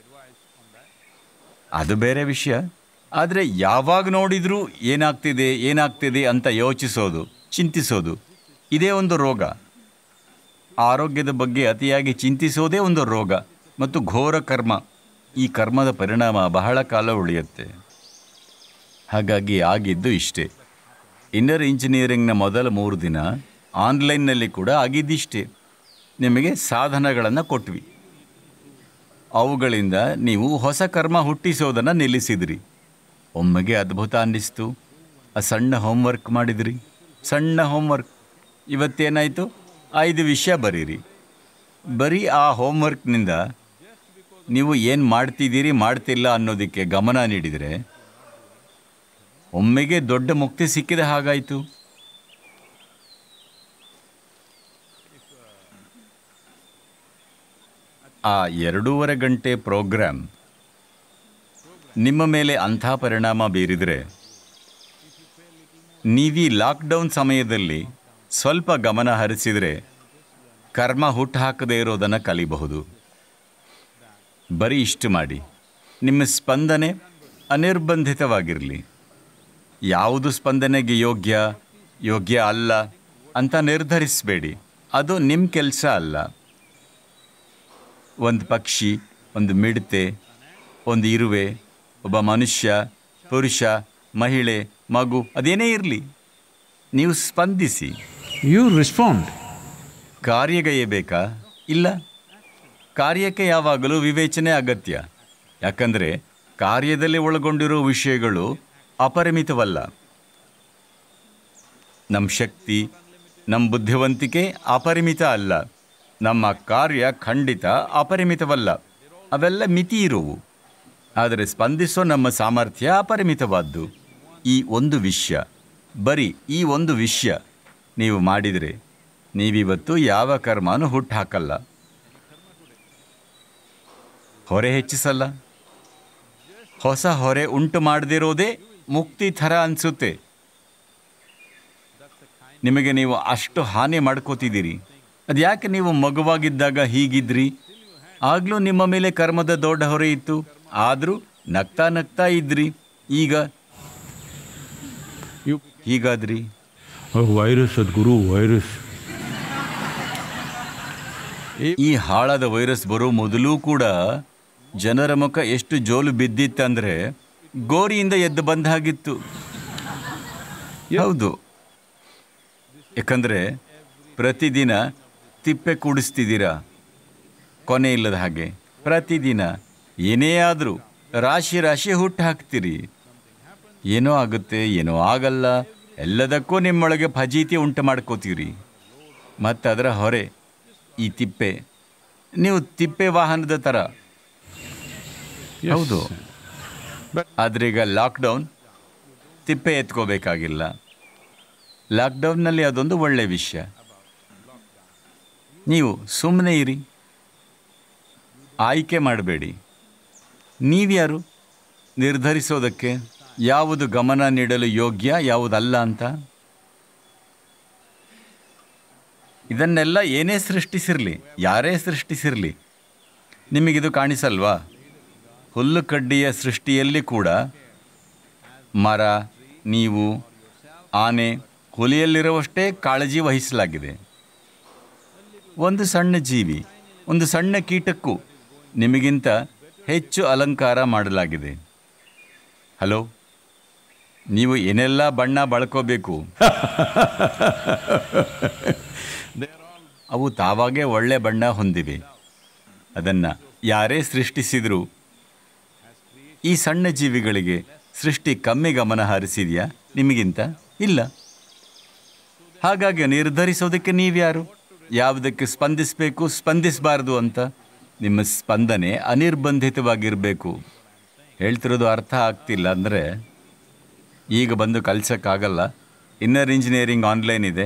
ಅದು ಬೇರೆ ವಿಷಯ ಆದರೆ ಯಾವಾಗ ನೋಡಿದರೂ ಏನಾಗ್ತಿದೆ ಏನಾಗ್ತಿದೆ ಅಂತ ಯೋಚಿಸೋದು ಚಿಂತಿಸೋದು ಇದೇ ಒಂದು ರೋಗ ಆರೋಗ್ಯದ ಬಗ್ಗೆ ಅತಿಯಾಗಿ ಚಿಂತಿಸೋದೇ ಒಂದು ರೋಗ ಮತ್ತು ಘೋರ ಕರ್ಮ ಈ ಕರ್ಮದ ಪರಿಣಾಮ ಬಹಳ ಕಾಲ ಉಳಿಯುತ್ತೆ ಹಾಗಾಗಿ ಆಗಿದ್ದು ಇಷ್ಟೇ ಇನ್ನರ್ ಇಂಜಿನಿಯರಿಂಗ್ನ ಮೊದಲ ಮೂರು ದಿನ ಆನ್ಲೈನ್ನಲ್ಲಿ ಕೂಡ ಆಗಿದ್ದಿಷ್ಟೇ ನಿಮಗೆ ಸಾಧನಗಳನ್ನು ಕೊಟ್ವಿ ಅವುಗಳಿಂದ ನೀವು ಹೊಸ ಕರ್ಮ ಹುಟ್ಟಿಸೋದನ್ನು ನಿಲ್ಲಿಸಿದ್ರಿ ಒಮ್ಮೆಗೆ ಅದ್ಭುತ ಅನ್ನಿಸ್ತು ಆ ಸಣ್ಣ ಹೋಮ್ವರ್ಕ್ ಮಾಡಿದ್ರಿ ಸಣ್ಣ ಹೋಮ್ವರ್ಕ್ ಇವತ್ತೇನಾಯಿತು ಐದು ವಿಷಯ ಬರೀರಿ ಬರೀ ಆ ಹೋಮ್ವರ್ಕ್ನಿಂದ ನೀವು ಏನು ಮಾಡ್ತಿದ್ದೀರಿ ಮಾಡ್ತಿಲ್ಲ ಅನ್ನೋದಕ್ಕೆ ಗಮನ ನೀಡಿದರೆ ಒಮ್ಮೆಗೆ ದೊಡ್ಡ ಮುಕ್ತಿ ಸಿಕ್ಕಿದ ಹಾಗಾಯಿತು ಆ ಎರಡೂವರೆ ಗಂಟೆ ಪ್ರೋಗ್ರಾಮ್ ನಿಮ್ಮ ಮೇಲೆ ಅಂಥ ಪರಿಣಾಮ ಬೀರಿದರೆ ನೀವೀ ಲಾಕ್ಡೌನ್ ಸಮಯದಲ್ಲಿ ಸ್ವಲ್ಪ ಗಮನ ಹರಿಸಿದರೆ ಕರ್ಮ ಹುಟ್ಟುಹಾಕದೇ ಇರೋದನ್ನು ಕಲಿಬಹುದು ಬರೀ ಇಷ್ಟು ಮಾಡಿ ನಿಮ್ಮ ಸ್ಪಂದನೆ ಅನಿರ್ಬಂಧಿತವಾಗಿರಲಿ ಯಾವುದು ಸ್ಪಂದನೆಗೆ ಯೋಗ್ಯ ಯೋಗ್ಯ ಅಲ್ಲ ಅಂತ ನಿರ್ಧರಿಸಬೇಡಿ ಅದು ನಿಮ್ಮ ಕೆಲಸ ಅಲ್ಲ ಒಂದು ಪಕ್ಷಿ ಒಂದು ಮಿಡತೆ ಒಂದು ಇರುವೆ ಒಬ್ಬ ಮನುಷ್ಯ ಪುರುಷ ಮಹಿಳೆ ಮಗು ಅದೇನೇ ಇರಲಿ ನೀವು ಸ್ಪಂದಿಸಿ You respond. ಕಾರ್ಯಗೈಯಬೇಕಾ ಇಲ್ಲ ಕಾರ್ಯಕ್ಕೆ ಯಾವಾಗಲೂ ವಿವೇಚನೆ ಅಗತ್ಯ ಯಾಕಂದರೆ ಕಾರ್ಯದಲ್ಲಿ ಒಳಗೊಂಡಿರೋ ವಿಷಯಗಳು ಅಪರಿಮಿತವಲ್ಲ ನಮ್ಮ ಶಕ್ತಿ ನಮ್ಮ ಬುದ್ಧಿವಂತಿಕೆ ಅಪರಿಮಿತ ಅಲ್ಲ ನಮ್ಮ ಕಾರ್ಯ ಖಂಡಿತ ಅಪರಿಮಿತವಲ್ಲ ಅವೆಲ್ಲ ಮಿತಿ ಇರುವು ಆದರೆ ಸ್ಪಂದಿಸೋ ನಮ್ಮ ಸಾಮರ್ಥ್ಯ ಅಪರಿಮಿತವಾದ್ದು ಈ ಒಂದು ವಿಷಯ ಬರೀ ಈ ಒಂದು ವಿಷಯ ನೀವು ಮಾಡಿದರೆ ನೀವಿವತ್ತು ಯಾವ ಕರ್ಮನೂ ಹುಟ್ಟುಹಾಕಲ್ಲ ಹೊರೆ ಹೆಚ್ಚಿಸಲ್ಲ ಹೊಸ ಹೊರೆ ಉಂಟು ಮಾಡದಿರೋದೇ ಮುಕ್ತಿ ಥರ ಅನಿಸುತ್ತೆ ನಿಮಗೆ ನೀವು ಅಷ್ಟು ಹಾನಿ ಮಾಡ್ಕೋತಿದ್ದೀರಿ ಅದು ಯಾಕೆ ನೀವು ಮಗುವಾಗಿದ್ದಾಗ ಹೀಗಿದ್ರಿ ಆಗಲೂ ನಿಮ್ಮ ಮೇಲೆ ಕರ್ಮದ ದೊಡ್ಡ ಹೊರೆ ಇತ್ತು ಆದರೂ ನಗ್ತಾ ನಗ್ತಾ ಇದ್ರಿ ಈಗ You, ಹೀಗಾದ್ರಿ oh, virus, Sadhguru, virus. ಈ ಹಾಳಾದ ವೈರಸ್ ಬರೋ ಮೊದಲು ಕೂಡ ಜನರ ಮುಖ ಎಷ್ಟು ಜೋಲು ಬಿದ್ದಿತ್ತಂದ್ರೆ ಗೋರಿಯಿಂದ ಎದ್ದು ಬಂದ ಹಾಗಿತ್ತು ಹೌದು ಯಾಕಂದ್ರೆ ಪ್ರತಿದಿನ ತಿಪ್ಪೆ ಕೂಡಿಸ್ತಿದ್ದೀರಾ ಕೊನೆ ಇಲ್ಲದ ಹಾಗೆ ಪ್ರತಿದಿನ ಏನೇ ಆದರೂ ರಾಶಿ ರಾಶಿ ಹುಟ್ಟು ಹಾಕ್ತೀರಿ ಏನೋ ಆಗುತ್ತೆ ಏನೋ ಆಗಲ್ಲ ಎಲ್ಲದಕ್ಕೂ ನಿಮ್ಮೊಳಗೆ ಫಜೀತಿ ಉಂಟು ಮಾಡ್ಕೋತೀರಿ ಮತ್ತು ಅದರ ಹೊರೆ ಈ ತಿಪ್ಪೆ ನೀವು ತಿಪ್ಪೆ ವಾಹನದ ಥರ Yes. ಹೌದು ಆದರೆ ಈಗ ಲಾಕ್ಡೌನ್ ತಿಪ್ಪೆ ಎತ್ಕೋಬೇಕಾಗಿಲ್ಲ ಲಾಕ್ಡೌನ್ನಲ್ಲಿ ಅದೊಂದು ಒಳ್ಳೆ ವಿಷಯ ನೀವು ಸುಮ್ಮನೆ ಇರಿ ಆಯ್ಕೆ ಮಾಡಬೇಡಿ ನೀವ್ಯಾರು ನಿರ್ಧರಿಸೋದಕ್ಕೆ ಯಾವುದು ಗಮನ ನೀಡಲು ಯೋಗ್ಯ ಯಾವುದಲ್ಲ ಅಂತ ಇದನ್ನೆಲ್ಲ ಏನೇ ಸೃಷ್ಟಿಸಿರಲಿ ಯಾರೇ ಸೃಷ್ಟಿಸಿರಲಿ ನಿಮಗಿದು ಕಾಣಿಸಲ್ವಾ ಹುಲ್ಲು ಕಡ್ಡಿಯ ಸೃಷ್ಟಿಯಲ್ಲಿ ಕೂಡ ಮರ ನೀವು ಆನೆ ಹುಲಿಯಲ್ಲಿರುವಷ್ಟೇ ಕಾಳಜಿ ವಹಿಸಲಾಗಿದೆ ಒಂದು ಸಣ್ಣ ಜೀವಿ ಒಂದು ಸಣ್ಣ ಕೀಟಕ್ಕೂ ನಿಮಗಿಂತ ಹೆಚ್ಚು ಅಲಂಕಾರ ಮಾಡಲಾಗಿದೆ ಹಲೋ ನೀವು ಏನೆಲ್ಲ ಬಣ್ಣ ಬಳಕೋಬೇಕು ಅವು ತಾವಾಗೇ ಒಳ್ಳೆ ಬಣ್ಣ ಹೊಂದಿವೆ ಅದನ್ನು ಯಾರೇ ಸೃಷ್ಟಿಸಿದರೂ ಈ ಸಣ್ಣ ಜೀವಿಗಳಿಗೆ ಸೃಷ್ಟಿ ಕಮ್ಮಿ ಗಮನ ಹರಿಸಿದೆಯಾ ನಿಮಗಿಂತ ಇಲ್ಲ ಹಾಗಾಗಿ ನಿರ್ಧರಿಸೋದಕ್ಕೆ ನೀವ್ಯಾರು ಯಾವುದಕ್ಕೆ ಸ್ಪಂದಿಸಬೇಕು ಸ್ಪಂದಿಸಬಾರ್ದು ಅಂತ ನಿಮ್ಮ ಸ್ಪಂದನೆ ಅನಿರ್ಬಂಧಿತವಾಗಿರಬೇಕು ಹೇಳ್ತಿರೋದು ಅರ್ಥ ಆಗ್ತಿಲ್ಲ ಅಂದರೆ ಈಗ ಬಂದು ಕಲಿಸೋಕ್ಕಾಗಲ್ಲ ಇನ್ನರ್ ಇಂಜಿನಿಯರಿಂಗ್ ಆನ್ಲೈನ್ ಇದೆ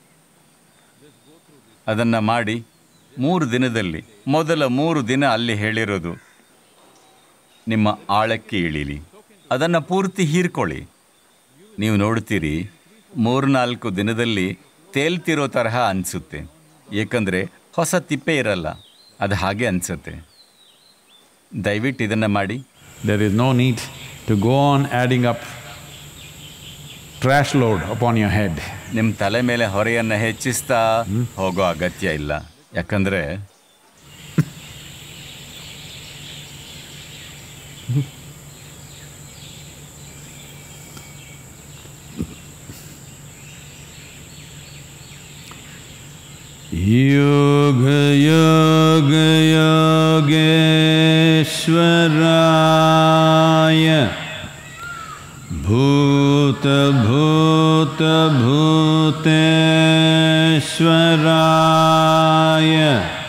ಅದನ್ನು ಮಾಡಿ ಮೂರು ದಿನದಲ್ಲಿ ಮೊದಲ ಮೂರು ದಿನ ಅಲ್ಲಿ ಹೇಳಿರೋದು ನಿಮ್ಮ ಆಳಕ್ಕೆ ಇಳೀಲಿ ಅದನ್ನು ಪೂರ್ತಿ ಹೀರ್ಕೊಳ್ಳಿ ನೀವು ನೋಡ್ತೀರಿ ಮೂರ್ನಾಲ್ಕು ದಿನದಲ್ಲಿ ತೇಲ್ತಿರೋ ತರಹ ಅನಿಸುತ್ತೆ ಏಕೆಂದರೆ ಹೊಸ ತಿಪ್ಪೆ ಇರಲ್ಲ ಅದು ಹಾಗೆ ಅನಿಸುತ್ತೆ ದಯವಿಟ್ಟು ಇದನ್ನು ಮಾಡಿ There is no need to go on adding up trash load upon your head. ನಿಮ್ಮ ತಲೆ ಮೇಲೆ ಹೊರೆಯನ್ನು ಹೆಚ್ಚಿಸ್ತಾ ಹೋಗೋ ಅಗತ್ಯ ಇಲ್ಲ ಯಾಕಂದರೆ Yoga Yoga Yogeshwaraya Bhuta Bhuta Bhuteshwaraya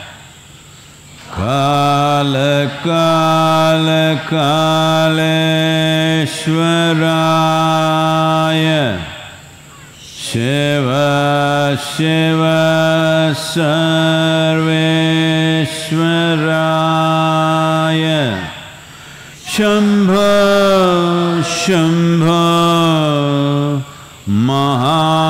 Kala Kala Kaleshwaraya Shiv Shiv सर्वेश्वराय शम्भ शम्भ महा